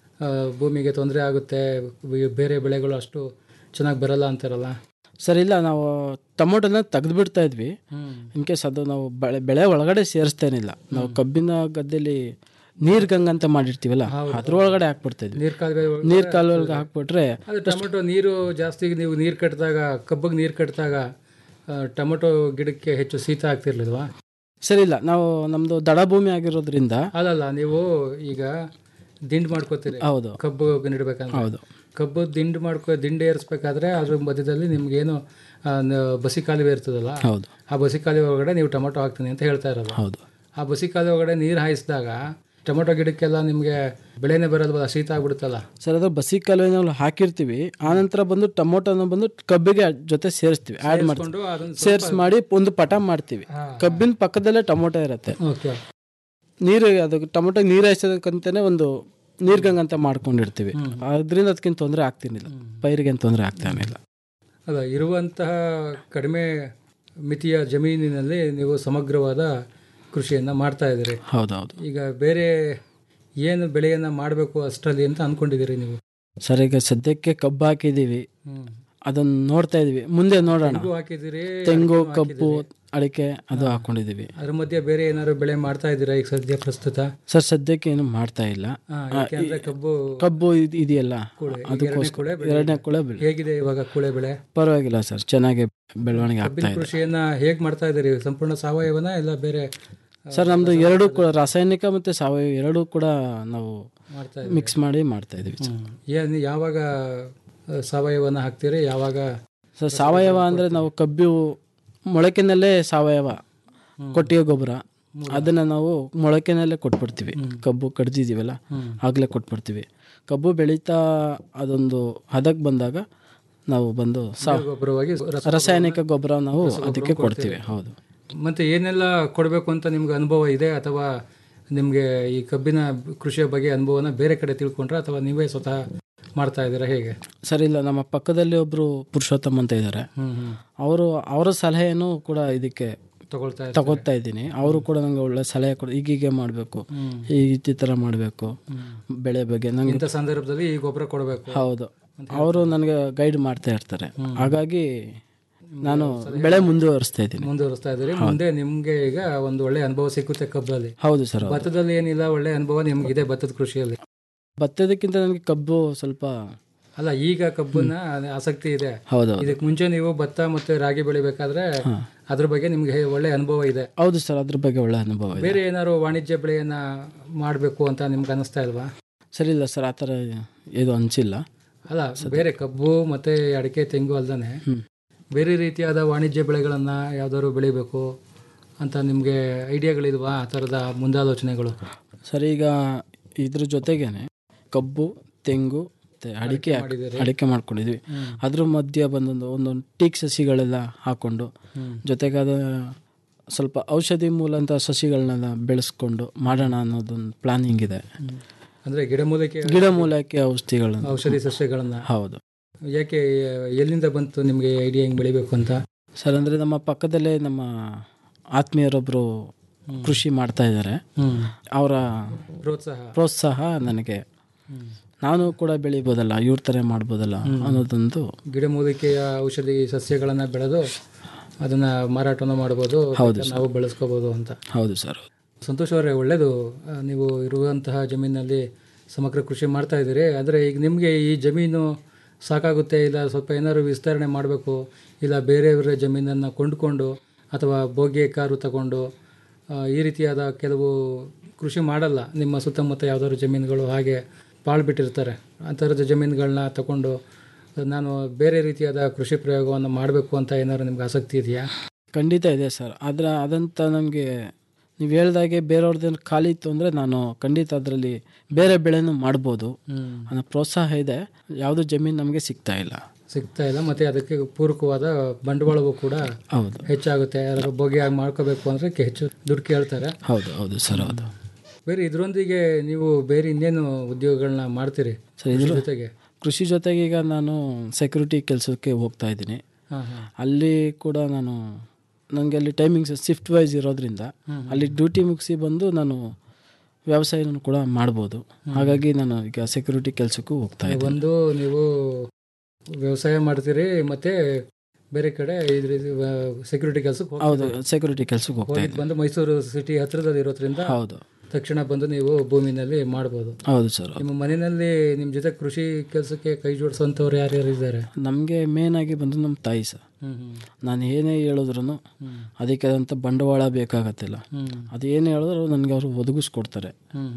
S9: ಭೂಮಿಗೆ ತೊಂದರೆ ಆಗುತ್ತೆ ಬೆ- ಬೇರೆ ಬೆಳೆಗಳು ಅಷ್ಟು ಚೆನ್ನಾಗಿ ಬರಲ್ಲ ಅಂತಾರಲ್ಲ
S10: ಸರ್ ಇಲ್ಲ ನಾವು ಟೊಮೊಟೊನ ತೆಗೆದು ಬಿಡ್ತಾ ಇದ್ವಿ ಇನ್ ಕೇಸ್ ಅದು ನಾವು ಬೆಳೆ ಬೆಳೆ ಒಳಗಡೆ ಸೇರಿಸ್ತೇನಿಲ್ಲ ನಾವು ಕಬ್ಬಿನ ಗದ್ದೆಲಿ ನೀರ್ ಗಂಗ ಅಂತ ಮಾಡಿರ್ತೀವಲ್ಲ ಅದ್ರೊಳಗಡೆ ಹಾಕ್ಬಿಡ್ತಾ ಇದ್ವಿ
S9: ನೀರ್ ಕಾಲುವೆ ಒಳಗಡೆ
S10: ನೀರ್ ಕಾಲುವೆಗೆ ಹಾಕ್ಬಿಟ್ರೆ
S9: ಅದು ಟೊಮೊಟೊ ನೀರು ಜಾಸ್ತಿ ನೀವು ನೀರು ಕಟ್ಟಿದಾಗ ಕಬ್ಬಿಗೆ ನೀರು ಕಟ್ಟಿದಾಗ ಆ, ಟೊಮೊಟೊ ಗಿಡಕ್ಕೆ ಹೆಚ್ಚು ಶೀತ ಆಗ್ತಿರ್ಲಿಲ್ವಾ
S10: ಸರಿ ಇಲ್ಲ ನಾವು ನಮ್ದು ದಡ ಭೂಮಿ ಆಗಿರೋದ್ರಿಂದ
S9: ಅಲ್ಲಲ್ಲ ನೀವು ಈಗ ದಿಂಡು ಮಾಡ್ಕೋತೀರಿ
S10: ಹೌದು.
S9: ಕಬ್ಬು ನೆಡ್ಬೇಕಂದ್ರೆ
S10: ಹೌದು.
S9: ಕಬ್ಬು ದಿಂಡು ಮಾಡ್ಕೊ ದಿಂಡು ಏರಿಸ್ಬೇಕಾದ್ರೆ ಅದ್ರ ಮಧ್ಯದಲ್ಲಿ ನಿಮ್ಗೇನು ಆ, ನ- ಬಸಿ ಕಾಲುವೆ ಇರ್ತದಲ್ಲ
S10: ಹೌದು.
S9: ಆ ಬಸಿ ಕಾಲುವೆ ಒಳಗಡೆ ನೀವು ಟೊಮೊಟೊ ಹಾಕ್ತೀನಿ ಅಂತ ಹೇಳ್ತಾ ಇರೋದು
S10: ಹೌದು
S9: ಆ ಬಸಿ ಕಾಲುವೆ ಒಳಗಡೆ ನೀರು ಹಾಯಿಸಿದಾಗ ಟೊಮೊಟೊ ಗಿಡಕ್ಕೆಲ್ಲ ನಿಮಗೆ ಬೆಳೆನೇ ಬರಲ್ವಲ್ಲ ಶೀತ ಆಗ್ಬಿಡುತ್ತಲ್ಲ
S10: ಸರ್ ಅದು ಬಸಿ ಕಾಲುವೆ ನಾವು ಹಾಕಿರ್ತೀವಿ ಆನಂತರ ಬಂದು ಟೊಮೊಟೊನ ಬಂದು ಕಬ್ಬಿಗೆ ಜೊತೆ ಸೇರಿಸ್ತೀವಿ ಆ್ಯಡ್
S9: ಸೇರಿಸ್ಕೊಂಡು
S10: ಮಾಡ್ತೀವಿ
S9: ಅದನ್ನ
S10: ಸೇರಿಸಿ ಮಾಡಿ ಒಂದು ಪಟ ಮಾಡ್ತೀವಿ ಕಬ್ಬಿನ ಪಕ್ಕದಲ್ಲೇ ಟೊಮೊಟೊ ಇರುತ್ತೆ
S9: ಓಕೆ
S10: ನೀರು ಅದು ಟೊಮೊಟೊ ನೀರು ಹಾಯಿಸೋದಕ್ಕಂತಾನೆ ಒಂದು ನೀರ್ಗಂಗ್ ಅಂತ ಮಾಡ್ಕೊಂಡಿರ್ತೀವಿ ಅದರಿಂದ ಅದಕ್ಕಿಂತ ತೊಂದರೆ ಆಗ್ತಿರ್ಲಿಲ್ಲ ಪೈರಿಗೆ ತೊಂದರೆ ಆಗ್ತಾನಿಲ್ಲ
S9: ಅಲ್ಲ ಇರುವಂತಹ ಕಡಿಮೆ ಮಿತಿಯ ಜಮೀನಿನಲ್ಲಿ ನೀವು ಸಮಗ್ರವಾದ ಕೃಷಿಯನ್ನು ಮಾಡ್ತಾ ಇದ್ದೀರಿ
S10: ಹೌದೌದು
S9: ಈಗ ಬೇರೆ ಏನು ಬೆಳೆಯನ್ನು ಮಾಡಬೇಕು ಅಷ್ಟರಲ್ಲಿ ಅಂತ ಅಂದ್ಕೊಂಡಿದ್ದೀರಿ ನೀವು
S10: ಸರ್ ಈಗ ಸದ್ಯಕ್ಕೆ ಕಬ್ಬು ಹಾಕಿದೀವಿ ಅದನ್ನ ನೋಡ್ತಾ ಇದೀವಿ ಮುಂದೆ ನೋಡೋಣ
S9: ತೆಂಗು ಹಾಕಿದ್ದೀರಿ
S10: ತೆಂಗು
S9: ಅಡಿಕೆನೂ
S10: ಕಬ್ಬು ಅಡಿಕೆ ಅದು ಹಾಕೊಂಡಿದೀವಿ
S9: ಅದ್ರ ಮಧ್ಯೆ ಬೇರೆ ಏನಾದ್ರು ಬೆಳೆ ಮಾಡ್ತಾ ಇದ್ದೀರಾ ಈಗ ಸದ್ಯ ಪ್ರಸ್ತುತ
S10: ಸರ್ ಸದ್ಯಕ್ಕೆ ಏನು ಮಾಡ್ತಾ ಇಲ್ಲ
S9: ಹಾ,
S10: ಆ,
S9: ಯಾಕೆಂದ್ರೆ
S10: ಈ-
S9: ಕಬ್ಬು
S10: ಕಬ್ಬು ಇದ್- ಇದೆಯಲ್ಲ
S9: ಕೂಳೆ, ಈಗ ಎರಡನೇ
S10: ಅದಕ್ಕೋಸ್ಕರ
S9: ಕೂಳೆ ಬೆಳೆ
S10: ಎರಡನೇ
S9: ಇದೆ.
S10: ಕೂಳೆ ಬೆಳೆ
S9: ಹೇಗಿದೆ ಇವಾಗ ಕೂಳೆ ಬೆಳೆ
S10: ಪರವಾಗಿಲ್ಲ ಸರ್ ಚೆನ್ನಾಗಿ ಬೆಳವಣಿಗೆ ಆಗ್ತಾ
S9: ಕಬ್ಬಿನ
S10: ಇದೆ
S9: ಕೃಷಿಯನ್ನ ಹೇಗ್ ಮಾಡ್ತಾ ಇದ್ದೀರಿ ಸಂಪೂರ್ಣ ಸಾವಯವನ ಇಲ್ಲ ಬೇರೆ
S10: ಸರ್ ನಮ್ದು ಎರಡು ಕೂಡ ರಾಸಾಯನಿಕ ಮತ್ತೆ ಸಾವಯವ ಎರಡೂ ಕೂಡ ನಾವು
S9: ಮಾಡ್ತಾ
S10: ಮಿಕ್ಸ್ ಮಾಡಿ ಮಾಡ್ತಾ ಇದೀವಿ ಸರ್.
S9: ಏನ್ ಯಾವಾಗ ಆ, ಸಾವಯವನ ಹಾಕ್ತೀರಿ ಯಾವಾಗ
S10: ಸರ್ ಸಾವಯವ ಅಂದ್ರೆ ನಾವು ಕಬ್ಬು ಮೊಳಕೆನಲ್ಲೇ ಸಾವಯವ ಕೊಟ್ಟಿಗೆ ಗೊಬ್ಬರ ಅದನ್ನ ನಾವು ಮೊಳಕೆನಲ್ಲೇ ಕೊಟ್ಬಿಡ್ತೀವಿ ಕಬ್ಬು ಕಡ್ದಿದ್ದೀವಲ್ಲ ಆಗ್ಲೇ ಕೊಟ್ಬಿಡ್ತೀವಿ ಕಬ್ಬು ಬೆಳೀತಾ ಅದೊಂದು ಹದಕ್ಕೆ ಬಂದಾಗ ನಾವು ಬಂದು ಸಾ-
S9: ಗೊಬ್ಬರವಾಗಿ
S10: ರಾಸಾಯನಿಕ ಗೊಬ್ಬರ ನಾವು ಅದಕ್ಕೆ ಕೊಡ್ತೀವಿ ಹೌದು
S9: ಮತ್ತೆ ಏನೆಲ್ಲ ಕೊಡಬೇಕು ಅಂತ ನಿಮ್ಗೆ ಅನುಭವ ಇದೆ ಅಥವಾ ನಿಮ್ಗೆ ಈ ಕಬ್ಬಿನ ಕೃಷಿಯ ಬಗ್ಗೆ ಅನುಭವನ ಬೇರೆ ಕಡೆ ತಿಳ್ಕೊಂಡ್ರೆ ಅಥವಾ ನೀವೇ ಸ್ವತಃ ಮಾಡ್ತಾ ಇದ್ದೀರಾ ಹೇಗೆ
S10: ಸರ್ ಇಲ್ಲ ನಮ್ಮ ಪಕ್ಕದಲ್ಲಿ ಒಬ್ರು ಪುರುಷೋತ್ತಮ್ ಅಂತ ಇದ್ದಾರೆ ಅವರು ಅವರ ಸಲಹೆಯನ್ನು ಕೂಡ ಇದಕ್ಕೆ
S9: ತಗೊಳ್ತಾ ಇದ್ದೀರಾ?
S10: ತಗೋತಾ ಇದ್ದೀನಿ ಅವರು ಕೂಡ ನಂಗೆ ಒಳ್ಳೆ ಸಲಹೆ ಕೊಡ ಈಗೀಗೆ ಮಾಡಬೇಕು ಈ ಈ ಥರ ಮಾಡಬೇಕು ಬೆಳೆ ಬಗ್ಗೆ ನಂಗೆ
S9: ಇಂಥ ಸಂದರ್ಭದಲ್ಲಿ ಈ ಗೊಬ್ಬರ ಕೊಡಬೇಕು
S10: ಹೌದು ಅವರು ನನಗೆ ಗೈಡ್ ಮಾಡ್ತಾ ಇರ್ತಾರೆ ಹಾಗಾಗಿ ನಾನು ಬೆಳೆ ಮುಂದುವರಿಸ್ತಾ ಇದ್ದೀನಿ
S9: ಮುಂದುವರಿಸ್ತಾ ಇದ್ದೀರಿ ಮುಂದೆ ನಿಮ್ಗೆ ಈಗ ಒಂದು ಒಳ್ಳೆ ಅನುಭವ ಸಿಕ್ಕುತ್ತೆ ಕಬ್ಬಲ್ಲಿ
S10: ಹೌದು ಸರ್ ಹೌದು.
S9: ಭತ್ತದಲ್ಲಿ ಏನಿಲ್ಲ ಒಳ್ಳೆ ಅನುಭವ ನಿಮ್ಗಿದೆ ಭತ್ತದ ಕೃಷಿಯಲ್ಲಿ
S10: ಭತ್ತದಕ್ಕಿಂತ ನನಗೆ ಕಬ್ಬು ಸ್ವಲ್ಪ
S9: ಅಲ್ಲ ಈಗ ಕಬ್ಬನ್ನ ಆಸಕ್ತಿ ಇದೆ
S10: ಹೌದು
S9: ಇದಕ್ಕೆ ಮುಂಚೆ ನೀವು ಭತ್ತ ಮತ್ತೆ ರಾಗಿ ಬೆಳಿಬೇಕಾದ್ರೆ ಅದ್ರ ಬಗ್ಗೆ ನಿಮ್ಗೆ ಹೇ- ಒಳ್ಳೆ ಅನುಭವ ಇದೆ
S10: ಹೌದು ಸರ್ ಅದ್ರ ಬಗ್ಗೆ ಒಳ್ಳೆ ಅನುಭವ ಇದೆ
S9: ಬೇರೆ ಏನಾದ್ರು ವಾಣಿಜ್ಯ ಬೆಳೆಯನ್ನ ಮಾಡಬೇಕು ಅಂತ ನಿಮ್ಗೆ ಅನಿಸ್ತಾ ಇಲ್ವಾ
S10: ಸರಿ ಇಲ್ಲ ಸರ್ ಆ ಥರ ಇದು ಅನಿಸಿಲ್ಲ
S9: ಅಲ್ಲ ಬೇರೆ ಕಬ್ಬು ಮತ್ತೆ ಅಡಿಕೆ ತೆಂಗು ಅಲ್ದಾನೆ ಬೇರೆ ರೀತಿಯಾದ ವಾಣಿಜ್ಯ ಬೆಳೆಗಳನ್ನ ಯಾವ್ದಾದ್ರು ಬೆಳಿಬೇಕು ಅಂತ ನಿಮ್ಗೆ ಐಡಿಯಾಗಳಿಲ್ವಾ ಆ ಥರದ ಮುಂದಾಲೋಚನೆಗಳು
S10: ಸರ್ ಈಗ ಇದ್ರ ಜೊತೆಗೇನೆ ಕಬ್ಬು ತೆಂಗು ಮತ್ತೆ ಅಡಿಕೆ ಹಾಕ್- ಅಡಿಕೆ ಮಾಡ್ಕೊಂಡಿದ್ವಿ ಅದ್ರ ಮಧ್ಯೆ ಬಂದೊಂದು ಒಂದೊಂದು ಟೀಕ್ ಸಸಿಗಳೆಲ್ಲ ಹಾಕೊಂಡು ಜೊತೆಗೆ ಅದ ಸ್ವಲ್ಪ ಔಷಧಿ ಮೂಲಂತ ಸಸಿಗಳನ್ನೆಲ್ಲ ಬೆಳೆಸ್ಕೊಂಡು ಮಾಡೋಣ ಅನ್ನೋದೊಂದು ಪ್ಲಾನಿಂಗ್ ಇದೆ
S9: ಅಂದ್ರೆ ಗಿಡಮೂಲಿಕೆ
S10: ಗಿಡಮೂಲಕ್ಕೆ ಔಷಧಿಗಳನ್ನು
S9: ಔಷಧಿ ಸಸ್ಯಗಳನ್ನ
S10: ಹೌದು
S9: ಯಾಕೆ ಎಲ್ಲಿಂದ ಬಂತು ನಿಮ್ಗೆ ಐಡಿಯಾ ಹೆಂಗ್ ಬೆಳಿಬೇಕು ಅಂತ
S10: ಸರ್ ಅಂದರೆ ನಮ್ಮ ಪಕ್ಕದಲ್ಲೇ ನಮ್ಮ ಆತ್ಮೀಯರೊಬ್ಬರು ಕೃಷಿ ಮಾಡ್ತಾ ಇದ್ದಾರೆ ಅವರ
S9: ಪ್ರೋತ್ಸಾಹ
S10: ಪ್ರೋತ್ಸಾಹ ನನಗೆ ನಾನು ಕೂಡ ಬೆಳಿಬೋದಲ್ಲ ಇವ್ರ ಥರ ಮಾಡ್ಬೋದಲ್ಲ ಅನ್ನೋದೊಂದು
S9: ಗಿಡಮೂಲಿಕೆಯ ಔಷಧಿ ಸಸ್ಯಗಳನ್ನು ಬೆಳೆದು ಅದನ್ನ ಮಾರಾಟನ ಮಾಡ್ಬೋದು
S10: ಹೌದು
S9: ನಾವು ಬಳಸ್ಕೋಬೋದು ಅಂತ
S10: ಹೌದು ಸರ್
S9: ಸಂತೋಷ್ ಅವರೇ ಒಳ್ಳೆಯದು ಆ, ನೀವು ಇರುವಂತಹ ಜಮೀನಲ್ಲಿ ಸಮಗ್ರ ಕೃಷಿ ಮಾಡ್ತಾ ಇದ್ದೀರಿ ಆದರೆ ಈಗ ನಿಮಗೆ ಈ ಜಮೀನು ಸಾಕಾಗುತ್ತೆ ಇಲ್ಲ ಸ್ವಲ್ಪ ಏನಾದ್ರು ವಿಸ್ತರಣೆ ಮಾಡಬೇಕು ಇಲ್ಲ ಬೇರೆಯವರ ಜಮೀನನ್ನು ಕೊಂಡುಕೊಂಡು ಅಥವಾ ಬೋಗೆ ಕಾರು ತಗೊಂಡು ಆ, ಈ ರೀತಿಯಾದ ಕೆಲವು ಕೃಷಿ ಮಾಡಲ್ಲ ನಿಮ್ಮ ಸುತ್ತಮುತ್ತ ಯಾವುದಾದ್ರು ಜಮೀನುಗಳು ಹಾಗೆ ಪಾಳು ಬಿಟ್ಟಿರ್ತಾರೆ ಅಂಥರದ ಜಮೀನುಗಳನ್ನ ತಗೊಂಡು ನಾನು ಬೇರೆ ರೀತಿಯಾದ ಕೃಷಿ ಪ್ರಯೋಗವನ್ನು ಮಾಡಬೇಕು ಅಂತ ಏನಾದ್ರು ನಿಮ್ಗೆ ಆಸಕ್ತಿ ಇದೆಯಾ
S10: ಖಂಡಿತ ಇದೆ ಸರ್ ಆದರೆ ಅದಂತ ನನಗೆ ನೀವು ಹೇಳ್ದಾಗೆ ಬೇರೆಯವ್ರದ್ದು ಖಾಲಿ ಇತ್ತು ಅಂದರೆ ನಾನು ಖಂಡಿತ ಅದರಲ್ಲಿ ಬೇರೆ ಬೆಳೆನೂ ಮಾಡ್ಬೋದು ಅನ್ನೋ ಪ್ರೋತ್ಸಾಹ ಇದೆ ಯಾವುದೂ ಜಮೀನು ನಮಗೆ ಸಿಗ್ತಾ ಇಲ್ಲ
S9: ಸಿಗ್ತಾ ಇಲ್ಲ ಮತ್ತೆ ಅದಕ್ಕೆ ಪೂರಕವಾದ ಬಂಡವಾಳವೂ ಕೂಡ
S10: ಹೌದು
S9: ಹೆಚ್ಚಾಗುತ್ತೆ ಯಾರು ಬಗೆಯಾಗಿ ಮಾಡ್ಕೋಬೇಕು ಅಂದ್ರೆ ಕೆ- ಹೆಚ್ಚು ದುಡ್ಡು ಕೇಳ್ತಾರೆ
S10: ಹೌದು ಹೌದು ಸರ್ ಹೌದು
S9: ಬೇರೆ ಇದರೊಂದಿಗೆ ನೀವು ಬೇರೆ ಇನ್ನೇನು ಉದ್ಯೋಗಗಳನ್ನ ಮಾಡ್ತೀರಿ
S10: ಸರ್ ಇದ್ರ
S9: ಜೊತೆಗೆ
S10: ಕೃಷಿ ಜೊತೆಗೆ ಈಗ ನಾನು ಸೆಕ್ಯೂರಿಟಿ ಕೆಲಸಕ್ಕೆ ಹೋಗ್ತಾ ಇದ್ದೀನಿ
S9: ಹಾಂ ಹಾಂ
S10: ಅಲ್ಲಿ ಕೂಡ ನಾನು ನನಗೆ ಅಲ್ಲಿ ಟೈಮಿಂಗ್ಸ್ ಶಿಫ್ಟ್ ವೈಸ್ ಇರೋದ್ರಿಂದ ಅಲ್ಲಿ ಡ್ಯೂಟಿ ಮುಗಿಸಿ ಬಂದು ನಾನು ವ್ಯವಸಾಯನೂ ಕೂಡ ಮಾಡ್ಬೋದು ಹಾಗಾಗಿ ನಾನು ಈಗ ಸೆಕ್ಯೂರಿಟಿ ಕೆಲಸಕ್ಕೂ ಹೋಗ್ತಾ ಇದ್ದೀನಿ
S9: ಒಂದು ನೀವು ವ್ಯವಸಾಯ ಮಾಡ್ತೀರಿ ಮತ್ತೆ ಬೇರೆ ಕಡೆ ಇದ್ರ ಸೆಕ್ಯೂರಿಟಿ ಕೆಲಸಕ್ಕೆ
S10: ಹೌದು ಸೆಕ್ಯೂರಿಟಿ ಕೆಲಸಕ್ಕೆ ಹೋಗ್ತಾ ಇದ್ದೀನಿ
S9: ಬಂದು ಮೈಸೂರು ಸಿಟಿ ಹತ್ರದಲ್ಲಿ ಇರೋದ್ರಿಂದ
S10: ಹೌದು
S9: ತಕ್ಷಣ ಬಂದು ನೀವು ಭೂಮಿನಲ್ಲಿ ಮಾಡ್ಬೋದು
S10: ಹೌದು ಸರ್
S9: ನಿಮ್ಮ ಮನೆಯಲ್ಲಿ ನಿಮ್ಮ ಜೊತೆ ಕೃಷಿ ಕೆಲಸಕ್ಕೆ ಕೈ ಜೋಡಿಸುವಂಥವ್ರು ಯಾರ್ಯಾರು ಇದ್ದಾರೆ
S10: ನಮಗೆ ಮೇನ್ ಆಗಿ ಬಂದು ನಮ್ಮ ತಾಯಿ ಸರ್ ನಾನು ಏನೇ ಹೇಳಿದ್ರು ಅದಕ್ಕೆ ಆದಂಥ ಬಂಡವಾಳ ಬೇಕಾಗತ್ತಿಲ್ಲ ಅದು ಏನು ಹೇಳಿದ್ರು ನನಗೆ ಅವರು ಒದಗಿಸ್ಕೊಡ್ತಾರೆ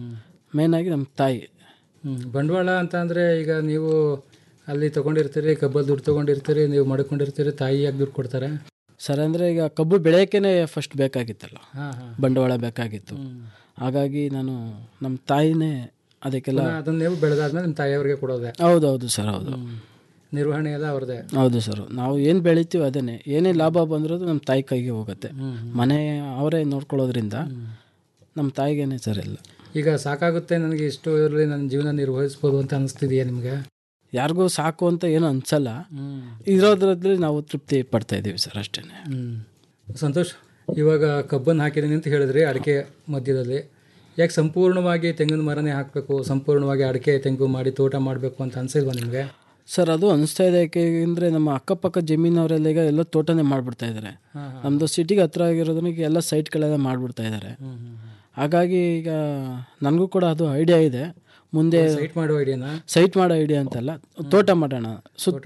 S10: ಮೇನ್ ಆಗಿ ನಮ್ಮ ತಾಯಿ
S9: ಹ್ಮ್. ಬಂಡವಾಳ ಅಂತ ಅಂದ್ರೆ ಈಗ ನೀವು ಅಲ್ಲಿ ತಗೊಂಡಿರ್ತೀರಿ ಕಬ್ಬಲ್ಲಿ ದುಡ್ಡು ತಗೊಂಡಿರ್ತೀರಿ ನೀವು ಮಾಡ್ಕೊಂಡಿರ್ತೀರಿ ತಾಯಿಯಾಗಿ ದುಡ್ಡು ಕೊಡ್ತಾರೆ
S10: ಸರ್ ಅಂದರೆ ಈಗ ಕಬ್ಬು ಬೆಳೆಯೋಕ್ಕೇ ಫಸ್ಟ್ ಬೇಕಾಗಿತ್ತಲ್ಲ
S9: ಹಾಂ ಹಾಂ
S10: ಬಂಡವಾಳ ಬೇಕಾಗಿತ್ತು ಹಾಗಾಗಿ ನಾನು ನಮ್ಮ ತಾಯಿನೇ ಅದಕ್ಕೆಲ್ಲ
S9: ಅದನ್ನ ನೀವು ಬೆಳೆದಾದ್ಮೇಲೆ ನಿಮ್ಮ ತಾಯಿಯವ್ರಿಗೆ ಕೊಡೋದೆ
S10: ಹೌದು ಹೌದು ಸರ್ ಹೌದು
S9: ನಿರ್ವಹಣೆ ಎಲ್ಲ ಅವ್ರದ್ದೇ
S10: ಹೌದು ಸರ್ ನಾವು ಏನು ಬೆಳಿತೀವಿ ಅದೇನೆ ಏನೇ ಲಾಭ ಬಂದರೂ ನಮ್ಮ ತಾಯಿ ಕೈಗೆ ಹೋಗುತ್ತೆ ಮನೆ ಅವರೇ ನೋಡ್ಕೊಳ್ಳೋದ್ರಿಂದ ನಮ್ಮ ತಾಯಿಗೇನೆ ಸರ್ ಎಲ್ಲ
S9: ಈಗ ಸಾಕಾಗುತ್ತೆ ನನಗೆ ಇಷ್ಟು ಇರಲಿ ನನ್ನ ಜೀವನ ನಿರ್ವಹಿಸ್ಬೋದು ಅಂತ ಅನಿಸ್ತಿದೆಯಾ ನಿಮಗೆ
S10: ಯಾರಿಗೂ ಸಾಕು ಅಂತ ಏನು ಅನ್ಸಲ್ಲ ಇರೋದ್ರಲ್ಲಿ ನಾವು ತೃಪ್ತಿ ಪಡ್ತಾ ಇದ್ದೀವಿ ಸರ್ ಅಷ್ಟೇ
S9: ಹ್ಮ್. ಸಂತೋಷ್ ಇವಾಗ ಕಬ್ಬನ್ನು ಹಾಕಿದ್ದೀನಿ ಅಂತ ಹೇಳಿದ್ರಿ ಅಡಿಕೆ ಮಧ್ಯದಲ್ಲಿ ಯಾಕೆ ಸಂಪೂರ್ಣವಾಗಿ ತೆಂಗಿನ ಮರನೇ ಹಾಕಬೇಕು ಸಂಪೂರ್ಣವಾಗಿ ಅಡಿಕೆ ತೆಂಗು ಮಾಡಿ ತೋಟ ಮಾಡಬೇಕು ಅಂತ ಅನ್ಸಿಲ್ವಾ ನಿಮಗೆ
S10: ಸರ್ ಅದು ಅನಿಸ್ತಾ ಇದೆ ಯಾಕೆಂದರೆ ನಮ್ಮ ಅಕ್ಕಪಕ್ಕ ಜಮೀನವರೆಲ್ಲ ಈಗ ಎಲ್ಲ ತೋಟನೇ ಮಾಡಿಬಿಡ್ತಾ ಇದ್ದಾರೆ ನಮ್ಮದು ಸಿಟಿಗೆ ಹತ್ರ ಆಗಿರೋದನ್ನ ಈಗ ಎಲ್ಲ ಸೈಟ್ಗಳೆಲ್ಲ ಮಾಡಿಬಿಡ್ತಾ ಇದ್ದಾರೆ ಹಾಗಾಗಿ ಈಗ ನನಗೂ ಕೂಡ ಅದು ಐಡಿಯಾ ಇದೆ ಮುಂದೆ
S9: ಸೈಟ್ ಮಾಡುವ ಐಡಿಯಾನ
S10: ಸೈಟ್ ಮಾಡೋ ಐಡಿಯಾ ಅಂತಲ್ಲ ತೋಟ ಮಾಡೋಣ ಸುತ್ತ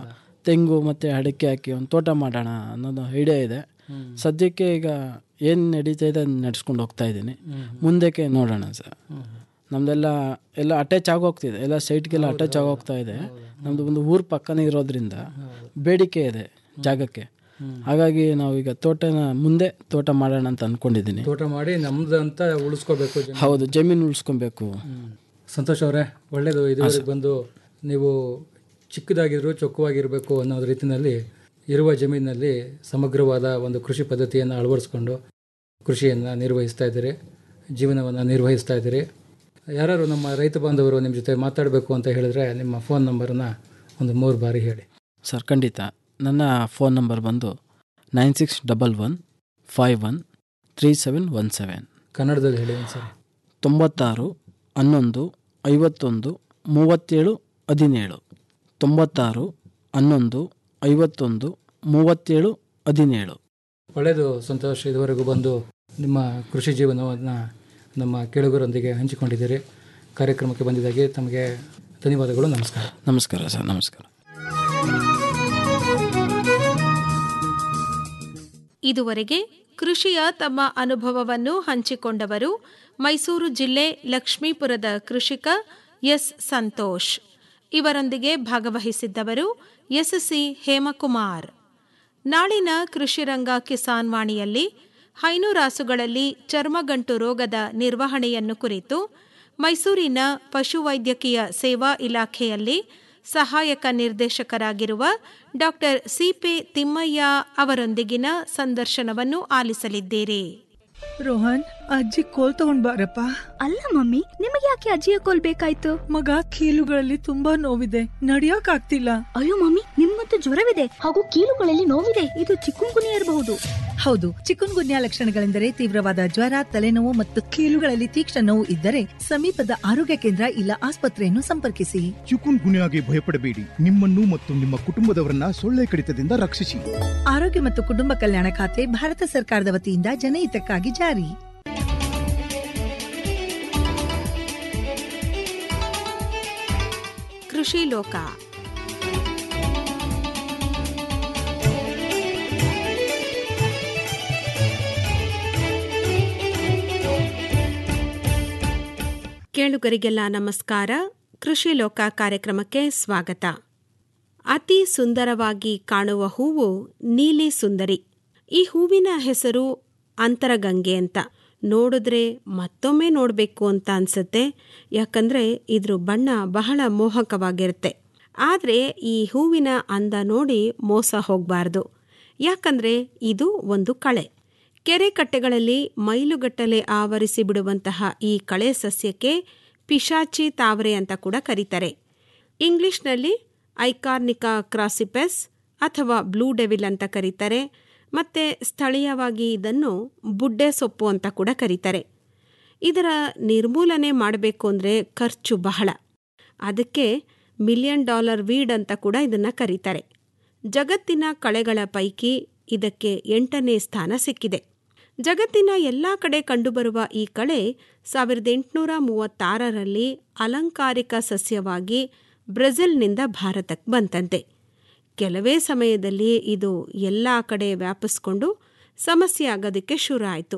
S10: ತೆಂಗು ಮತ್ತು ಅಡಿಕೆ ಹಾಕಿ ಒಂದು ತೋಟ ಮಾಡೋಣ ಅನ್ನೋದು ಐಡಿಯಾ ಇದೆ ಸದ್ಯಕ್ಕೆ ಈಗ ಏನು ನಡೀತಾ ಇದೆ ಅದನ್ನ ನಡ್ಸ್ಕೊಂಡು ಹೋಗ್ತಾ ಇದ್ದೀನಿ ಮುಂದಕ್ಕೆ ನೋಡೋಣ ಸರ್ ನಮ್ದೆಲ್ಲ ಎಲ್ಲ ಅಟ್ಯಾಚ್ ಆಗೋಗ್ತಿದೆ ಎಲ್ಲ ಸೈಟ್ಗೆಲ್ಲ ಅಟ್ಯಾಚ್ ಆಗೋಗ್ತಾ ಇದೆ ನಮ್ಮದು ಒಂದು ಊರು ಪಕ್ಕನೇ ಇರೋದ್ರಿಂದ ಬೇಡಿಕೆ ಇದೆ ಜಾಗಕ್ಕೆ ಹಾಗಾಗಿ ನಾವೀಗ ತೋಟನ ಮುಂದೆ ತೋಟ ಮಾಡೋಣ ಅಂತ ಅಂದ್ಕೊಂಡಿದ್ದೀನಿ
S9: ತೋಟ ಮಾಡಿ ನಮ್ದು ಅಂತ ಉಳಿಸ್ಕೋಬೇಕು ಜಮೀನು.
S10: ಹೌದು ಜಮೀನು ಉಳಿಸ್ಕೊಬೇಕು
S9: ಸಂತೋಷ್ ಅವರೇ ಒಳ್ಳೆಯದು ಇದುವರೆಗೆ ಬಂದು ನೀವು ಚಿಕ್ಕದಾಗಿದ್ರು ಚೊಕ್ಕವಾಗಿರಬೇಕು ಅನ್ನೋ ರೀತಿಯಲ್ಲಿ ಇರುವ ಜಮೀನಿನಲ್ಲಿ ಸಮಗ್ರವಾದ ಒಂದು ಕೃಷಿ ಪದ್ಧತಿಯನ್ನು ಅಳವಡಿಸ್ಕೊಂಡು ಕೃಷಿಯನ್ನು ನಿರ್ವಹಿಸ್ತಾ ಇದ್ದೀರಿ ಜೀವನವನ್ನು ನಿರ್ವಹಿಸ್ತಾ ಇದ್ದೀರಿ ಯಾರು ನಮ್ಮ ರೈತ ಬಾಂಧವರು ನಿಮ್ಮ ಜೊತೆ ಮಾತಾಡಬೇಕು ಅಂತ ಹೇಳಿದ್ರೆ ನಿಮ್ಮ ಫೋನ್ ನಂಬರನ್ನು ಒಂದು ಮೂರು ಬಾರಿ ಹೇಳಿ
S10: ಸರ್ ಖಂಡಿತ ನನ್ನ ಫೋನ್ ನಂಬರ್ ಬಂದು nine six double one five one three seven one seven
S9: ಕನ್ನಡದಲ್ಲಿ ಹೇಳಿ ಒಂದ್ಸರಿ
S10: ತೊಂಬತ್ತಾರು ಹನ್ನೊಂದು ಐವತ್ತೊಂದು ಮೂವತ್ತೇಳು ಹದಿನೇಳು ತೊಂಬತ್ತಾರು ಹನ್ನೊಂದು ಐವತ್ತೊಂದು ಮೂವತ್ತೇಳು ಹದಿನೇಳು
S9: ಒಳ್ಳೆಯದು ಸಂತೋಷ್ ಇದುವರೆಗೂ ಬಂದು ನಿಮ್ಮ ಕೃಷಿ ಜೀವನವನ್ನು ನಮ್ಮ ಕೇಳುಗರೊಂದಿಗೆ ಹಂಚಿಕೊಂಡಿದ್ದೀರಿ ಕಾರ್ಯಕ್ರಮಕ್ಕೆ ಬಂದಿದ್ದಾಗೆ ತಮಗೆ ಧನ್ಯವಾದಗಳು ನಮಸ್ಕಾರ
S10: ನಮಸ್ಕಾರ ಸರ್ ನಮಸ್ಕಾರ
S3: ಇದುವರೆಗೆ ಕೃಷಿಯ ತಮ್ಮ ಅನುಭವವನ್ನು ಹಂಚಿಕೊಂಡವರು ಮೈಸೂರು ಜಿಲ್ಲೆ ಲಕ್ಷ್ಮೀಪುರದ ಕೃಷಿಕ ಎಸ್ ಸಂತೋಷ್ ಇವರೊಂದಿಗೆ ಭಾಗವಹಿಸಿದ್ದವರು ಎಸ್ಸಿ ಹೇಮಕುಮಾರ್ ನಾಳಿನ ಕೃಷಿರಂಗ ಕಿಸಾನ್ ವಾಣಿಯಲ್ಲಿ ಹೈನುರಾಸುಗಳಲ್ಲಿ ಚರ್ಮಗಂಟು ರೋಗದ ನಿರ್ವಹಣೆಯನ್ನು ಕುರಿತು ಮೈಸೂರಿನ ಪಶುವೈದ್ಯಕೀಯ ಸೇವಾ ಇಲಾಖೆಯಲ್ಲಿ ಸಹಾಯಕ ನಿರ್ದೇಶಕರಾಗಿರುವ ಡಾಕ್ಟರ್ ಸಿಪೆ ತಿಮ್ಮಯ್ಯ ಅವರೊಂದಿಗಿನ ಸಂದರ್ಶನವನ್ನು ಆಲಿಸಲಿದ್ದೀರಿ
S2: ರೋಹನ್ ಅಜ್ಜಿ ಕೋಲ್ ತಗೊಂಡ್ ಬಾರಪ್ಪ
S11: ಅಲ್ಲ ಮಮ್ಮಿ ನಿಮಗೆ ಯಾಕೆ ಅಜ್ಜಿಯ ಕೋಲ್ ಬೇಕಾಯ್ತು
S2: ಮಗ ಕೀಲುಗಳಲ್ಲಿ ತುಂಬಾ ನೋವಿದೆ ನಡಿಯಕ್ ಆಗ್ತಿಲ್ಲ
S11: ಅಯ್ಯೋ ಮಮ್ಮಿ ನಿಮ್ಮ ಮತ್ತು ಜ್ವರವಿದೆ ಹಾಗೂ ಕೀಲುಗಳಲ್ಲಿ ನೋವಿದೆ ಇದು ಚಿಕ್ಕುಂಗುನಿ ಇರಬಹುದು
S2: ಹೌದು ಚಿಕುನ್ ಗುನ್ಯಾ ಲಕ್ಷಣಗಳೆಂದರೆ ತೀವ್ರವಾದ ಜ್ವರ ತಲೆನೋವು ಮತ್ತು ಕೀಲುಗಳಲ್ಲಿ ತೀಕ್ಷ್ಣ ನೋವು ಇದ್ದರೆ ಸಮೀಪದ ಆರೋಗ್ಯ ಕೇಂದ್ರ ಇಲ್ಲ ಆಸ್ಪತ್ರೆಯನ್ನು ಸಂಪರ್ಕಿಸಿ
S12: ಚಿಕುನ್ ಗುನ್ಯಾಗೆ ಭಯಪಡಬೇಡಿ ನಿಮ್ಮನ್ನು ಮತ್ತು ನಿಮ್ಮ ಕುಟುಂಬದವರನ್ನ ಸೊಳ್ಳೆ ಕಡಿತದಿಂದ ರಕ್ಷಿಸಿ
S2: ಆರೋಗ್ಯ ಮತ್ತು ಕುಟುಂಬ ಕಲ್ಯಾಣ ಖಾತೆ ಭಾರತ ಸರ್ಕಾರದ ವತಿಯಿಂದ ಜನಹಿತಕ್ಕಾಗಿ ಜಾರಿ
S3: ಕೃಷಿ ಲೋಕ ಕೇಳುಗರಿಗೆಲ್ಲ ನಮಸ್ಕಾರ ಕೃಷಿ ಲೋಕ ಕಾರ್ಯಕ್ರಮಕ್ಕೆ ಸ್ವಾಗತ ಅತಿ ಸುಂದರವಾಗಿ ಕಾಣುವ ಹೂವು ನೀಲಿ ಸುಂದರಿ ಈ ಹೂವಿನ ಹೆಸರು ಅಂತರಗಂಗೆ ಅಂತ ನೋಡಿದ್ರೆ ಮತ್ತೊಮ್ಮೆ ನೋಡಬೇಕು ಅಂತ ಅನ್ಸುತ್ತೆ ಯಾಕಂದ್ರೆ ಇದ್ರ ಬಣ್ಣ ಬಹಳ ಮೋಹಕವಾಗಿರುತ್ತೆ ಆದರೆ ಈ ಹೂವಿನ ಅಂದ ನೋಡಿ ಮೋಸ ಹೋಗಬಾರ್ದು ಯಾಕಂದ್ರೆ ಇದು ಒಂದು ಕಳೆ ಕೆರೆ ಕಟ್ಟೆಗಳಲ್ಲಿ ಮೈಲುಗಟ್ಟಲೆ ಆವರಿಸಿ ಬಿಡುವಂತಹ ಈ ಕಳೆ ಸಸ್ಯಕ್ಕೆ ಪಿಶಾಚಿ ತಾವರೆ ಅಂತ ಕೂಡ ಕರೀತಾರೆ ಇಂಗ್ಲಿಷ್ನಲ್ಲಿ ಐಕಾರ್ನಿಕಾ ಕ್ರಾಸಿಪೆಸ್ ಅಥವಾ ಬ್ಲೂ ಡೆವಿಲ್ ಅಂತ ಕರೀತಾರೆ ಮತ್ತೆ ಸ್ಥಳೀಯವಾಗಿ ಇದನ್ನು ಬುಡ್ಡೆ ಸೊಪ್ಪು ಅಂತ ಕೂಡ ಕರೀತಾರೆ ಇದರ ನಿರ್ಮೂಲನೆ ಮಾಡಬೇಕು ಅಂದರೆ ಖರ್ಚು ಬಹಳ ಅದಕ್ಕೆ ಮಿಲಿಯನ್ ಡಾಲರ್ ವೀಡ್ ಅಂತ ಕೂಡ ಇದನ್ನು ಕರೀತಾರೆ ಜಗತ್ತಿನ ಕಳೆಗಳ ಪೈಕಿ ಇದಕ್ಕೆ ಎಂಟನೇ ಸ್ಥಾನ ಸಿಕ್ಕಿದೆ ಜಗತ್ತಿನ ಎಲ್ಲ ಕಡೆ ಕಂಡುಬರುವ ಈ ಕಳೆ ಸಾವಿರದ ಎಂಟುನೂರ ಮೂವತ್ತಾರರಲ್ಲಿ ಅಲಂಕಾರಿಕ ಸಸ್ಯವಾಗಿ ಬ್ರೆಜಿಲ್ನಿಂದ ಭಾರತಕ್ಕೆ ಬಂತಂತೆ ಕೆಲವೇ ಸಮಯದಲ್ಲಿ ಇದು ಎಲ್ಲ ಕಡೆ ವ್ಯಾಪಿಸ್ಕೊಂಡು ಸಮಸ್ಯೆ ಆಗೋದಕ್ಕೆ ಶುರು ಆಯಿತು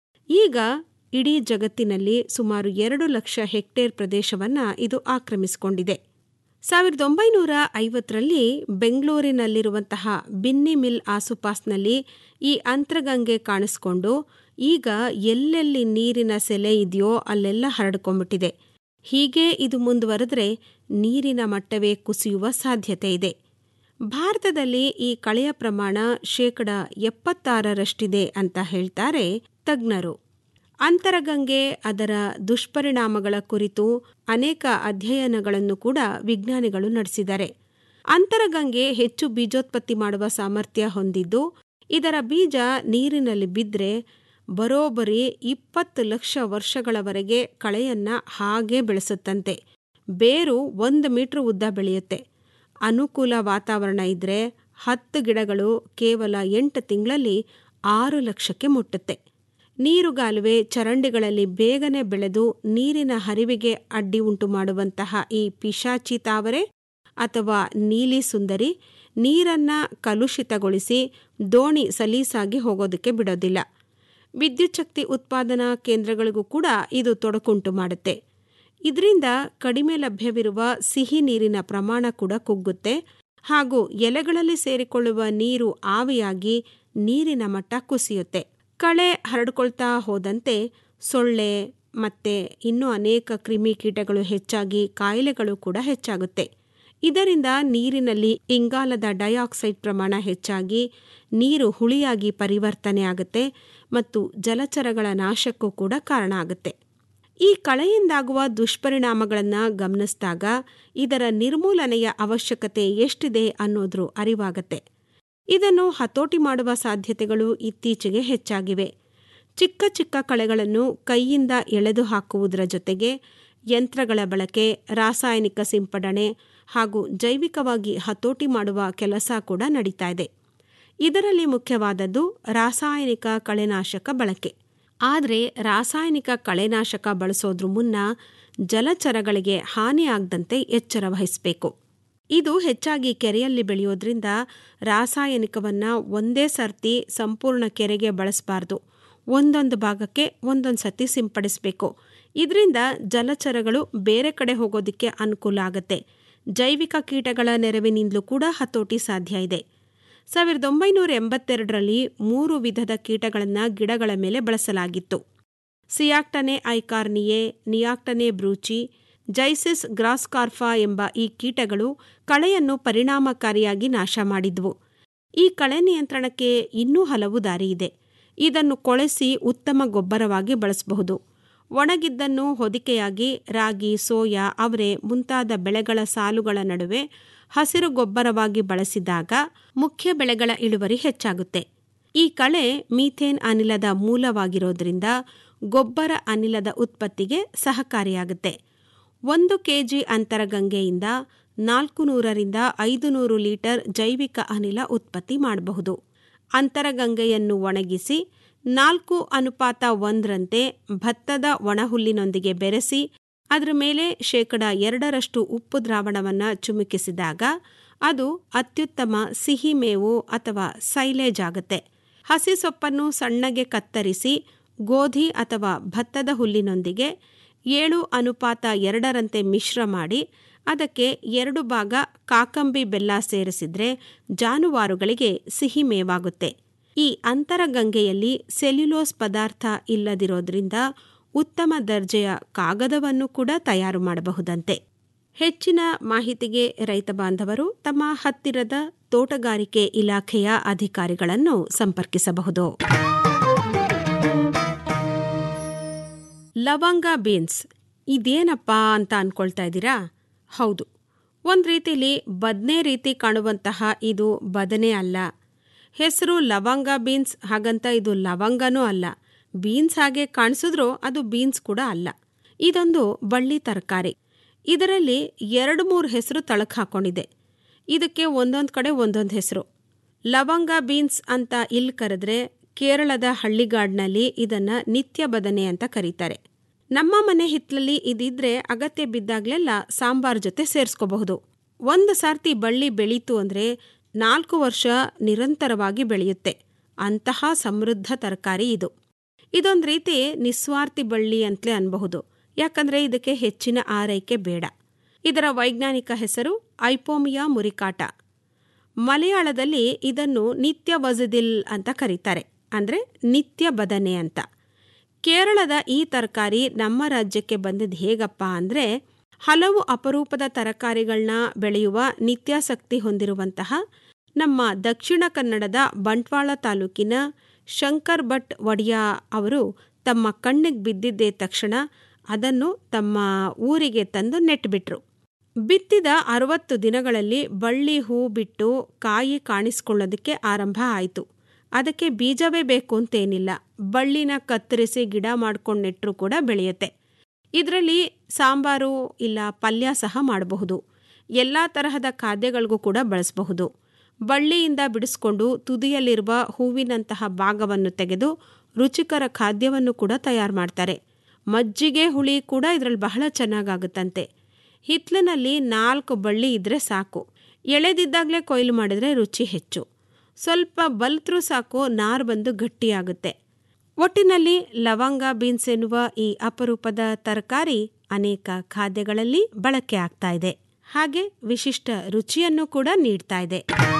S3: ಈಗ ಇಡೀ ಜಗತ್ತಿನಲ್ಲಿ ಸುಮಾರು ಎರಡು ಲಕ್ಷ ಹೆಕ್ಟೇರ್ ಪ್ರದೇಶವನ್ನು ಇದು ಆಕ್ರಮಿಸಿಕೊಂಡಿದೆ ಸಾವಿರದ ಒಂಬೈನೂರ ಐವತ್ತರಲ್ಲಿ ಬೆಂಗಳೂರಿನಲ್ಲಿರುವಂತಹ ಬಿನ್ನಿ ಮಿಲ್ ಆಸುಪಾಸ್ನಲ್ಲಿ ಈ ಅಂತರಗಂಗೆ ಕಾಣಿಸ್ಕೊಂಡು ಈಗ ಎಲ್ಲೆಲ್ಲಿ ನೀರಿನ ಸೆಲೆ ಇದೆಯೋ ಅಲ್ಲೆಲ್ಲ ಹರಡ್ಕೊಂಡ್ಬಿಟ್ಟಿದೆ ಹೀಗೆ ಇದು ಮುಂದುವರೆದ್ರೆ ನೀರಿನ ಮಟ್ಟವೇ ಕುಸಿಯುವ ಸಾಧ್ಯತೆ ಇದೆ ಭಾರತದಲ್ಲಿ ಈ ಕಳೆಯ ಪ್ರಮಾಣ ಶೇಕಡ ಎಪ್ಪತ್ತಾರರಷ್ಟಿದೆ ಅಂತ ಹೇಳ್ತಾರೆ ತಜ್ಞರು ಅಂತರಗಂಗೆ ಅದರ ದುಷ್ಪರಿಣಾಮಗಳ ಕುರಿತು ಅನೇಕ ಅಧ್ಯಯನಗಳನ್ನು ಕೂಡ ವಿಜ್ಞಾನಿಗಳು ನಡೆಸಿದ್ದಾರೆ ಅಂತರಗಂಗೆ ಹೆಚ್ಚು ಬೀಜೋತ್ಪತ್ತಿ ಮಾಡುವ ಸಾಮರ್ಥ್ಯ ಹೊಂದಿದ್ದು ಇದರ ಬೀಜ ನೀರಿನಲ್ಲಿ ಬಿದ್ದರೆ ಬರೋಬ್ಬರಿ ಇಪ್ಪತ್ತು ಲಕ್ಷ ವರ್ಷಗಳವರೆಗೆ ಕಳೆಯನ್ನ ಹಾಗೆ ಬೆಳೆಸುತ್ತಂತೆ ಬೇರು ಒಂದು ಮೀಟರ್ ಉದ್ದ ಬೆಳೆಯುತ್ತೆ ಅನುಕೂಲ ವಾತಾವರಣ ಇದ್ರೆ ಹತ್ತು ಗಿಡಗಳು ಕೇವಲ ಎಂಟು ತಿಂಗಳಲ್ಲಿ ಆರು ಲಕ್ಷಕ್ಕೆ ಮುಟ್ಟುತ್ತೆ ನೀರುಗಾಲುವೆ ಚರಂಡಿಗಳಲ್ಲಿ ಬೇಗನೆ ಬೆಳೆದು ನೀರಿನ ಹರಿವಿಗೆ ಅಡ್ಡಿ ಉಂಟು ಮಾಡುವಂತಹ ಈ ಪಿಶಾಚಿ ತಾವರೆ ಅಥವಾ ನೀಲಿ ಸುಂದರಿ ನೀರನ್ನ ಕಲುಷಿತಗೊಳಿಸಿ ದೋಣಿ ಸಲೀಸಾಗಿ ಹೋಗೋದಕ್ಕೆ ಬಿಡೋದಿಲ್ಲ ವಿದ್ಯುತ್ ಶಕ್ತಿ ಉತ್ಪಾದನಾ ಕೇಂದ್ರಗಳಿಗೂ ಕೂಡ ಇದು ತೊಡಕುಂಟು ಮಾಡುತ್ತೆ ಇದರಿಂದ ಕಡಿಮೆ ಲಭ್ಯವಿರುವ ಸಿಹಿ ನೀರಿನ ಪ್ರಮಾಣ ಕೂಡ ಕುಗ್ಗುತ್ತೆ ಹಾಗೂ ಎಲೆಗಳಲ್ಲಿ ಸೇರಿಕೊಳ್ಳುವ ನೀರು ಆವಿಯಾಗಿ ನೀರಿನ ಮಟ್ಟ ಕುಸಿಯುತ್ತೆ ಕಳೆ ಹರಡ್ಕೊಳ್ತಾ ಹೋದಂತೆ ಸೊಳ್ಳೆ ಮತ್ತೆ ಇನ್ನೂ ಅನೇಕ ಕ್ರಿಮಿ ಕೀಟಗಳು ಹೆಚ್ಚಾಗಿ ಕಾಯಿಲೆಗಳು ಕೂಡ ಹೆಚ್ಚಾಗುತ್ತೆ ಇದರಿಂದ ನೀರಿನಲ್ಲಿ ಇಂಗಾಲದ ಡೈಆಕ್ಸೈಡ್ ಪ್ರಮಾಣ ಹೆಚ್ಚಾಗಿ ನೀರು ಹುಳಿಯಾಗಿ ಪರಿವರ್ತನೆ ಆಗುತ್ತೆ ಮತ್ತು ಜಲಚರಗಳ ನಾಶಕ್ಕೂ ಕೂಡ ಕಾರಣ ಆಗುತ್ತೆ ಈ ಕಳೆಯಿಂದಾಗುವ ದುಷ್ಪರಿಣಾಮಗಳನ್ನು ಗಮನಿಸಿದಾಗ ಇದರ ನಿರ್ಮೂಲನೆಯ ಅವಶ್ಯಕತೆ ಎಷ್ಟಿದೆ ಅನ್ನೋದ್ರ ಅರಿವಾಗತ್ತೆ ಇದನ್ನು ಹತೋಟಿ ಮಾಡುವ ಸಾಧ್ಯತೆಗಳು ಇತ್ತೀಚೆಗೆ ಹೆಚ್ಚಾಗಿವೆ ಚಿಕ್ಕ ಚಿಕ್ಕ ಕಳೆಗಳನ್ನು ಕೈಯಿಂದ ಎಳೆದು ಹಾಕುವುದರ ಜೊತೆಗೆ ಯಂತ್ರಗಳ ಬಳಕೆ ರಾಸಾಯನಿಕ ಸಿಂಪಡಣೆ ಹಾಗೂ ಜೈವಿಕವಾಗಿ ಹತೋಟಿ ಮಾಡುವ ಕೆಲಸ ಕೂಡ ನಡೀತಾ ಇದೆ ಇದರಲ್ಲಿ ಮುಖ್ಯವಾದದ್ದು ರಾಸಾಯನಿಕ ಕಳೆನಾಶಕ ಬಳಕೆ ಆದರೆ ರಾಸಾಯನಿಕ ಕಳೆನಾಶಕ ಬಳಸೋದ್ರ ಮುನ್ನ ಜಲಚರಗಳಿಗೆ ಹಾನಿಯಾಗದಂತೆ ಎಚ್ಚರ ವಹಿಸಬೇಕು ಇದು ಹೆಚ್ಚಾಗಿ ಕೆರೆಯಲ್ಲಿ ಬೆಳೆಯೋದ್ರಿಂದ ರಾಸಾಯನಿಕವನ್ನ ಒಂದೇ ಸರ್ತಿ ಸಂಪೂರ್ಣ ಕೆರೆಗೆ ಬಳಸಬಾರ್ದು ಒಂದೊಂದು ಭಾಗಕ್ಕೆ ಒಂದೊಂದು ಸತಿ ಸಿಂಪಡಿಸಬೇಕು ಇದರಿಂದ ಜಲಚರಗಳು ಬೇರೆ ಕಡೆ ಹೋಗೋದಕ್ಕೆ ಅನುಕೂಲ ಆಗುತ್ತೆ ಜೈವಿಕ ಕೀಟಗಳ ನೆರವಿನಿಂದಲೂ ಕೂಡ ಹತೋಟಿ ಸಾಧ್ಯ ಇದೆ ಸಾವಿರದ ಒಂಬೈನೂರ ಎಂಬತ್ತೆರಡರಲ್ಲಿ ಮೂರು ವಿಧದ ಕೀಟಗಳನ್ನು ಗಿಡಗಳ ಮೇಲೆ ಬಳಸಲಾಗಿತ್ತು ಸಿಯಾಕ್ಟನೆ ಐಕಾರ್ನಿಯೆ ನಿಯಾಕ್ಟನೆ ಬ್ರೂಚಿ ಜೈಸಿಸ್ ಗ್ರಾಸ್ಕಾರ್ಫಾ ಎಂಬ ಈ ಕೀಟಗಳು ಕಳೆಯನ್ನು ಪರಿಣಾಮಕಾರಿಯಾಗಿ ನಾಶ ಮಾಡಿದ್ವು ಈ ಕಳೆ ನಿಯಂತ್ರಣಕ್ಕೆ ಇನ್ನೂ ಹಲವು ದಾರಿ ಇದೆ ಇದನ್ನು ಕೊಳೆಸಿ ಉತ್ತಮ ಗೊಬ್ಬರವಾಗಿ ಬಳಸಬಹುದು ಒಣಗಿದ್ದನ್ನು ಹೊದಿಕೆಯಾಗಿ ರಾಗಿ ಸೋಯಾ ಅವರೆ ಮುಂತಾದ ಬೆಳೆಗಳ ಸಾಲುಗಳ ನಡುವೆ ಹಸಿರು ಗೊಬ್ಬರವಾಗಿ ಬಳಸಿದಾಗ ಮುಖ್ಯ ಬೆಳೆಗಳ ಇಳುವರಿ ಹೆಚ್ಚಾಗುತ್ತೆ ಈ ಕಳೆ ಮೀಥೇನ್ ಅನಿಲದ ಮೂಲವಾಗಿರೋದ್ರಿಂದ ಗೊಬ್ಬರ ಅನಿಲದ ಉತ್ಪತ್ತಿಗೆ ಸಹಕಾರಿಯಾಗುತ್ತೆ ಒಂದು ಕೆಜಿ ಅಂತರಗಂಗೆಯಿಂದ ನಾಲ್ಕು ನೂರರಿಂದ ಐದು ನೂರು ಲೀಟರ್ ಜೈವಿಕ ಅನಿಲ ಉತ್ಪತ್ತಿ ಮಾಡಬಹುದು ಅಂತರಗಂಗೆಯನ್ನು ಒಣಗಿಸಿ ನಾಲ್ಕು ಅನುಪಾತ ಒಂದರಂತೆ ಭತ್ತದ ಒಣಹುಲ್ಲಿನೊಂದಿಗೆ ಬೆರೆಸಿ ಅದರ ಮೇಲೆ ಶೇಕಡ ಎರಡರಷ್ಟು ಉಪ್ಪು ದ್ರಾವಣವನ್ನು ಚುಮುಕಿಸಿದಾಗ ಅದು ಅತ್ಯುತ್ತಮ ಸಿಹಿ ಮೇವು ಅಥವಾ ಸೈಲೇಜ್ ಆಗುತ್ತೆ ಹಸಿ ಸೊಪ್ಪನ್ನು ಸಣ್ಣಗೆ ಕತ್ತರಿಸಿ ಗೋಧಿ ಅಥವಾ ಭತ್ತದ ಹುಲ್ಲಿನೊಂದಿಗೆ ಏಳು ಅನುಪಾತ ಎರಡರಂತೆ ಮಿಶ್ರ ಮಾಡಿ ಅದಕ್ಕೆ ಎರಡು ಭಾಗ ಕಾಕಂಬಿ ಬೆಲ್ಲ ಸೇರಿಸಿದ್ರೆ ಜಾನುವಾರುಗಳಿಗೆ ಸಿಹಿ ಮೇವಾಗುತ್ತೆ ಈ ಅಂತರಗಂಗೆಯಲ್ಲಿ ಸೆಲ್ಯುಲೋಸ್ ಪದಾರ್ಥ ಇಲ್ಲದಿರೋದ್ರಿಂದ ಉತ್ತಮ ದರ್ಜೆಯ ಕಾಗದವನ್ನು ಕೂಡ ತಯಾರು ಮಾಡಬಹುದಂತೆ ಹೆಚ್ಚಿನ ಮಾಹಿತಿಗೆ ರೈತ ಬಾಂಧವರು ತಮ್ಮ ಹತ್ತಿರದ ತೋಟಗಾರಿಕೆ ಇಲಾಖೆಯ ಅಧಿಕಾರಿಗಳನ್ನು ಸಂಪರ್ಕಿಸಬಹುದು ಲವಂಗ ಬೀನ್ಸ್ ಇದೇನಪ್ಪ ಅಂತ ಅನ್ಕೊಳ್ತಾ ಇದ್ದೀರಾ ಹೌದು ಒಂದು ರೀತಿಲಿ ಬದನೆ ರೀತಿ ಕಾಣುವಂತಹ ಇದು ಬದನೆ ಅಲ್ಲ ಹೆಸರು ಲವಂಗ ಬೀನ್ಸ್ ಹಾಗಂತ ಇದು ಲವಂಗನೂ ಅಲ್ಲ ಬೀನ್ಸ್ ಹಾಗೆ ಕಾಣಿಸಿದ್ರೂ ಅದು ಬೀನ್ಸ್ ಕೂಡ ಅಲ್ಲ ಇದೊಂದು ಬಳ್ಳಿ ತರಕಾರಿ ಇದರಲ್ಲಿ ಎರಡು ಮೂರು ಹೆಸರು ತಳಕ್ ಹಾಕೊಂಡಿದೆ ಇದಕ್ಕೆ ಒಂದೊಂದು ಕಡೆ ಒಂದೊಂದು ಹೆಸರು ಲವಂಗ ಬೀನ್ಸ್ ಅಂತ ಇಲ್ಲಿ ಕರೆದ್ರೆ ಕೇರಳದ ಹಳ್ಳಿಗಾಡ್ನಲ್ಲಿ ಇದನ್ನ ನಿತ್ಯ ಬದನೆ ಅಂತ ಕರೀತಾರೆ ನಮ್ಮ ಮನೆ ಹಿತ್ತಲಲ್ಲಿ ಇದಿದ್ರೆ ಅಗತ್ಯ ಬಿದ್ದಾಗ್ಲೆಲ್ಲ ಸಾಂಬಾರ್ ಜೊತೆ ಸೇರಿಸ್ಕೋಬಹುದು ಒಂದು ಸಾರ್ತಿ ಬಳ್ಳಿ ಬೆಳೀತು ಅಂದ್ರೆ ನಾಲ್ಕು ವರ್ಷ ನಿರಂತರವಾಗಿ ಬೆಳೆಯುತ್ತೆ ಅಂತಹ ಸಮೃದ್ಧ ತರಕಾರಿ ಇದು ಇದೊಂದು ರೀತಿ ನಿಸ್ವಾರ್ಥಿ ಬಳ್ಳಿ ಅಂತಲೇ ಅನ್ಬಹುದು ಯಾಕಂದ್ರೆ ಇದಕ್ಕೆ ಹೆಚ್ಚಿನ ಆರೈಕೆ ಬೇಡ ಇದರ ವೈಜ್ಞಾನಿಕ ಹೆಸರು ಐಪೋಮಿಯಾ ಮುರಿಕಾಟ ಮಲಯಾಳದಲ್ಲಿ ಇದನ್ನು ನಿತ್ಯ ವಜದಿಲ್ ಅಂತ ಕರೀತಾರೆ ಅಂದ್ರೆ ನಿತ್ಯ ಬದನೆ ಅಂತ ಕೇರಳದ ಈ ತರಕಾರಿ ನಮ್ಮ ರಾಜ್ಯಕ್ಕೆ ಬಂದಿದ್ದು ಹೇಗಪ್ಪ ಅಂದ್ರೆ ಹಲವು ಅಪರೂಪದ ತರಕಾರಿಗಳನ್ನ ಬೆಳೆಯುವ ನಿತ್ಯಾಸಕ್ತಿ ಹೊಂದಿರುವಂತಹ ನಮ್ಮ ದಕ್ಷಿಣ ಕನ್ನಡದ ಬಂಟ್ವಾಳ ತಾಲೂಕಿನ ಶಂಕರ್ ಭಟ್ ಒಡಿಯಾ ಅವರು ತಮ್ಮ ಕಣ್ಣಿಗೆ ಬಿದ್ದಿದ್ದೇ ತಕ್ಷಣ ಅದನ್ನು ತಮ್ಮ ಊರಿಗೆ ತಂದು ನೆಟ್ಬಿಟ್ರು ಬಿತ್ತಿದ ಅರವತ್ತು ದಿನಗಳಲ್ಲಿ ಬಳ್ಳಿ ಹೂ ಬಿಟ್ಟು ಕಾಯಿ ಕಾಣಿಸ್ಕೊಳ್ಳೋದಕ್ಕೆ ಆರಂಭ ಆಯಿತು ಅದಕ್ಕೆ ಬೀಜವೇ ಬೇಕು ಅಂತೇನಿಲ್ಲ ಬಳ್ಳಿನ ಕತ್ತರಿಸಿ ಗಿಡ ಮಾಡ್ಕೊಂಡು ನೆಟ್ಟರು ಕೂಡ ಬೆಳೆಯುತ್ತೆ ಇದರಲ್ಲಿ ಸಾಂಬಾರು ಇಲ್ಲ ಪಲ್ಯ ಸಹ ಮಾಡಬಹುದು ಎಲ್ಲ ತರಹದ ಖಾದ್ಯಗಳಿಗೂ ಕೂಡ ಬಳಸಬಹುದು ಬಳ್ಳಿಯಿಂದ ಬಿಡಿಸ್ಕೊಂಡು ತುದಿಯಲ್ಲಿರುವ ಹೂವಿನಂತಹ ಭಾಗವನ್ನು ತೆಗೆದು ರುಚಿಕರ ಖಾದ್ಯವನ್ನು ಕೂಡ ತಯಾರು ಮಾಡ್ತಾರೆ ಮಜ್ಜಿಗೆ ಹುಳಿ ಕೂಡ ಇದರಲ್ಲಿ ಬಹಳ ಚೆನ್ನಾಗಾಗುತ್ತಂತೆ ಹಿತ್ಲಿನಲ್ಲಿ ನಾಲ್ಕು ಬಳ್ಳಿ ಇದ್ರೆ ಸಾಕು ಎಳೆದಿದ್ದಾಗಲೇ ಕೊಯ್ಲು ಮಾಡಿದ್ರೆ ರುಚಿ ಹೆಚ್ಚು ಸ್ವಲ್ಪ ಬಲ್ತ್ರೂ ಸಾಕು ನಾರು ಬಂದು ಗಟ್ಟಿಯಾಗುತ್ತೆ ಒಟ್ಟಿನಲ್ಲಿ ಲವಂಗ ಬೀನ್ಸ್ ಎನ್ನುವ ಈ ಅಪರೂಪದ ತರಕಾರಿ ಅನೇಕ ಖಾದ್ಯಗಳಲ್ಲಿ ಬಳಕೆ ಆಗ್ತಾ ಇದೆ ಹಾಗೆ ವಿಶಿಷ್ಟ ರುಚಿಯನ್ನು ಕೂಡ ನೀಡ್ತಾ ಇದೆ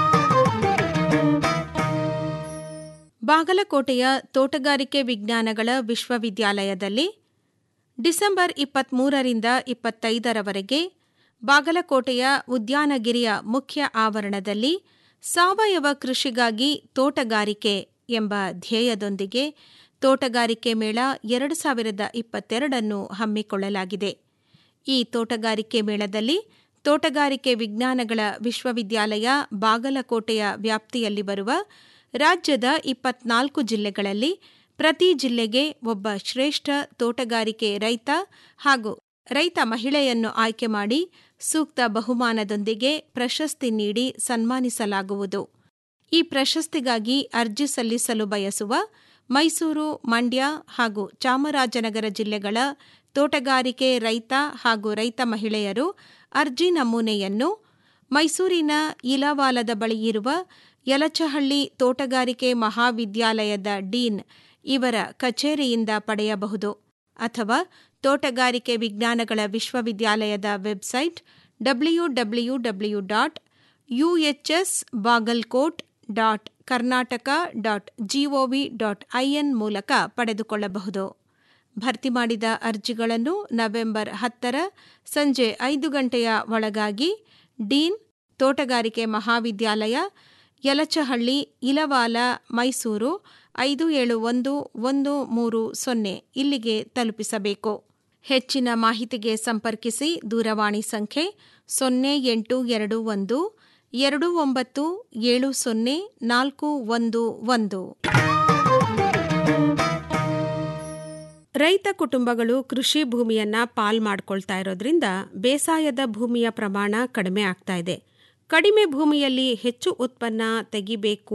S3: ಬಾಗಲಕೋಟೆಯ ತೋಟಗಾರಿಕೆ ವಿಜ್ಞಾನಗಳ ವಿಶ್ವವಿದ್ಯಾಲಯದಲ್ಲಿ ಡಿಸೆಂಬರ್ ಇಪ್ಪತ್ತ್ಮೂರರಿಂದ ಇಪ್ಪತ್ತೈದರವರೆಗೆ ಬಾಗಲಕೋಟೆಯ ಉದ್ಯಾನಗಿರಿಯ ಮುಖ್ಯ ಆವರಣದಲ್ಲಿ ಸಾವಯವ ಕೃಷಿಗಾಗಿ ತೋಟಗಾರಿಕೆ ಎಂಬ ಧ್ಯೇಯದೊಂದಿಗೆ ತೋಟಗಾರಿಕೆ ಮೇಳ ಎರಡು ಸಾವಿರದ ಇಪ್ಪತ್ತೆರಡನ್ನು ಹಮ್ಮಿಕೊಳ್ಳಲಾಗಿದೆ ಈ ತೋಟಗಾರಿಕೆ ಮೇಳದಲ್ಲಿ ತೋಟಗಾರಿಕೆ ವಿಜ್ಞಾನಗಳ ವಿಶ್ವವಿದ್ಯಾಲಯ ಬಾಗಲಕೋಟೆಯ ವ್ಯಾಪ್ತಿಯಲ್ಲಿ ಬರುವ ರಾಜ್ಯದ ಇಪ್ಪತ್ನಾಲ್ಕು ಜಿಲ್ಲೆಗಳಲ್ಲಿ ಪ್ರತಿ ಜಿಲ್ಲೆಗೆ ಒಬ್ಬ ಶ್ರೇಷ್ಠ ತೋಟಗಾರಿಕೆ ರೈತ ಹಾಗೂ ರೈತ ಮಹಿಳೆಯನ್ನು ಆಯ್ಕೆ ಮಾಡಿ ಸೂಕ್ತ ಬಹುಮಾನದೊಂದಿಗೆ ಪ್ರಶಸ್ತಿ ನೀಡಿ ಸನ್ಮಾನಿಸಲಾಗುವುದು ಈ ಪ್ರಶಸ್ತಿಗಾಗಿ ಅರ್ಜಿ ಸಲ್ಲಿಸಲು ಬಯಸುವ ಮೈಸೂರು ಮಂಡ್ಯ ಹಾಗೂ ಚಾಮರಾಜನಗರ ಜಿಲ್ಲೆಗಳ ತೋಟಗಾರಿಕೆ ರೈತ ಹಾಗೂ ರೈತ ಮಹಿಳೆಯರು ಅರ್ಜಿ ನಮೂನೆಯನ್ನು ಮೈಸೂರಿನ ಇಲವಾಲದ ಬಳಿ ಇರುವ ಯಲಚಹಳ್ಳಿ ತೋಟಗಾರಿಕೆ ಮಹಾವಿದ್ಯಾಲಯದ ಡೀನ್ ಇವರ ಕಚೇರಿಯಿಂದ ಪಡೆಯಬಹುದು ಅಥವಾ ತೋಟಗಾರಿಕೆ ವಿಜ್ಞಾನಗಳ ವಿಶ್ವವಿದ್ಯಾಲಯದ website W W W dot UHS Bagalkot dot Karnataka dot GOV dot IN ಮೂಲಕ ಪಡೆದುಕೊಳ್ಳಬಹುದು ಭರ್ತಿ ಮಾಡಿದ ಅರ್ಜಿಗಳನ್ನು ನವೆಂಬರ್ ಹತ್ತರ ಸಂಜೆ ಐದು ಗಂಟೆಯ ಒಳಗಾಗಿ ಡೀನ್ ತೋಟಗಾರಿಕೆ ಮಹಾವಿದ್ಯಾಲಯ ಯಲಚಹಳ್ಳಿ ಇಲವಾಲ ಮೈಸೂರು ಐದು ಏಳು ಒಂದು ಒಂದು ಮೂರು ಸೊನ್ನೆ ಇಲ್ಲಿಗೆ ತಲುಪಿಸಬೇಕು ಹೆಚ್ಚಿನ ಮಾಹಿತಿಗೆ ಸಂಪರ್ಕಿಸಿ ದೂರವಾಣಿ ಸಂಖ್ಯೆ ಸೊನ್ನೆ ಎಂಟು ಎರಡು ಒಂದು ಎರಡು ಒಂಬತ್ತು ಏಳು ಸೊನ್ನೆ ನಾಲ್ಕು ಒಂದು ಒಂದು ರೈತ ಕುಟುಂಬಗಳು ಕೃಷಿ ಭೂಮಿಯನ್ನ ಪಾಲ್ ಮಾಡ್ಕೊಳ್ತಾ ಇರೋದ್ರಿಂದ ಬೇಸಾಯದ ಭೂಮಿಯ ಪ್ರಮಾಣ ಕಡಿಮೆ ಆಗ್ತಾ ಇದೆ ಕಡಿಮೆ ಭೂಮಿಯಲ್ಲಿ ಹೆಚ್ಚು ಉತ್ಪನ್ನ ತೆಗಿಬೇಕು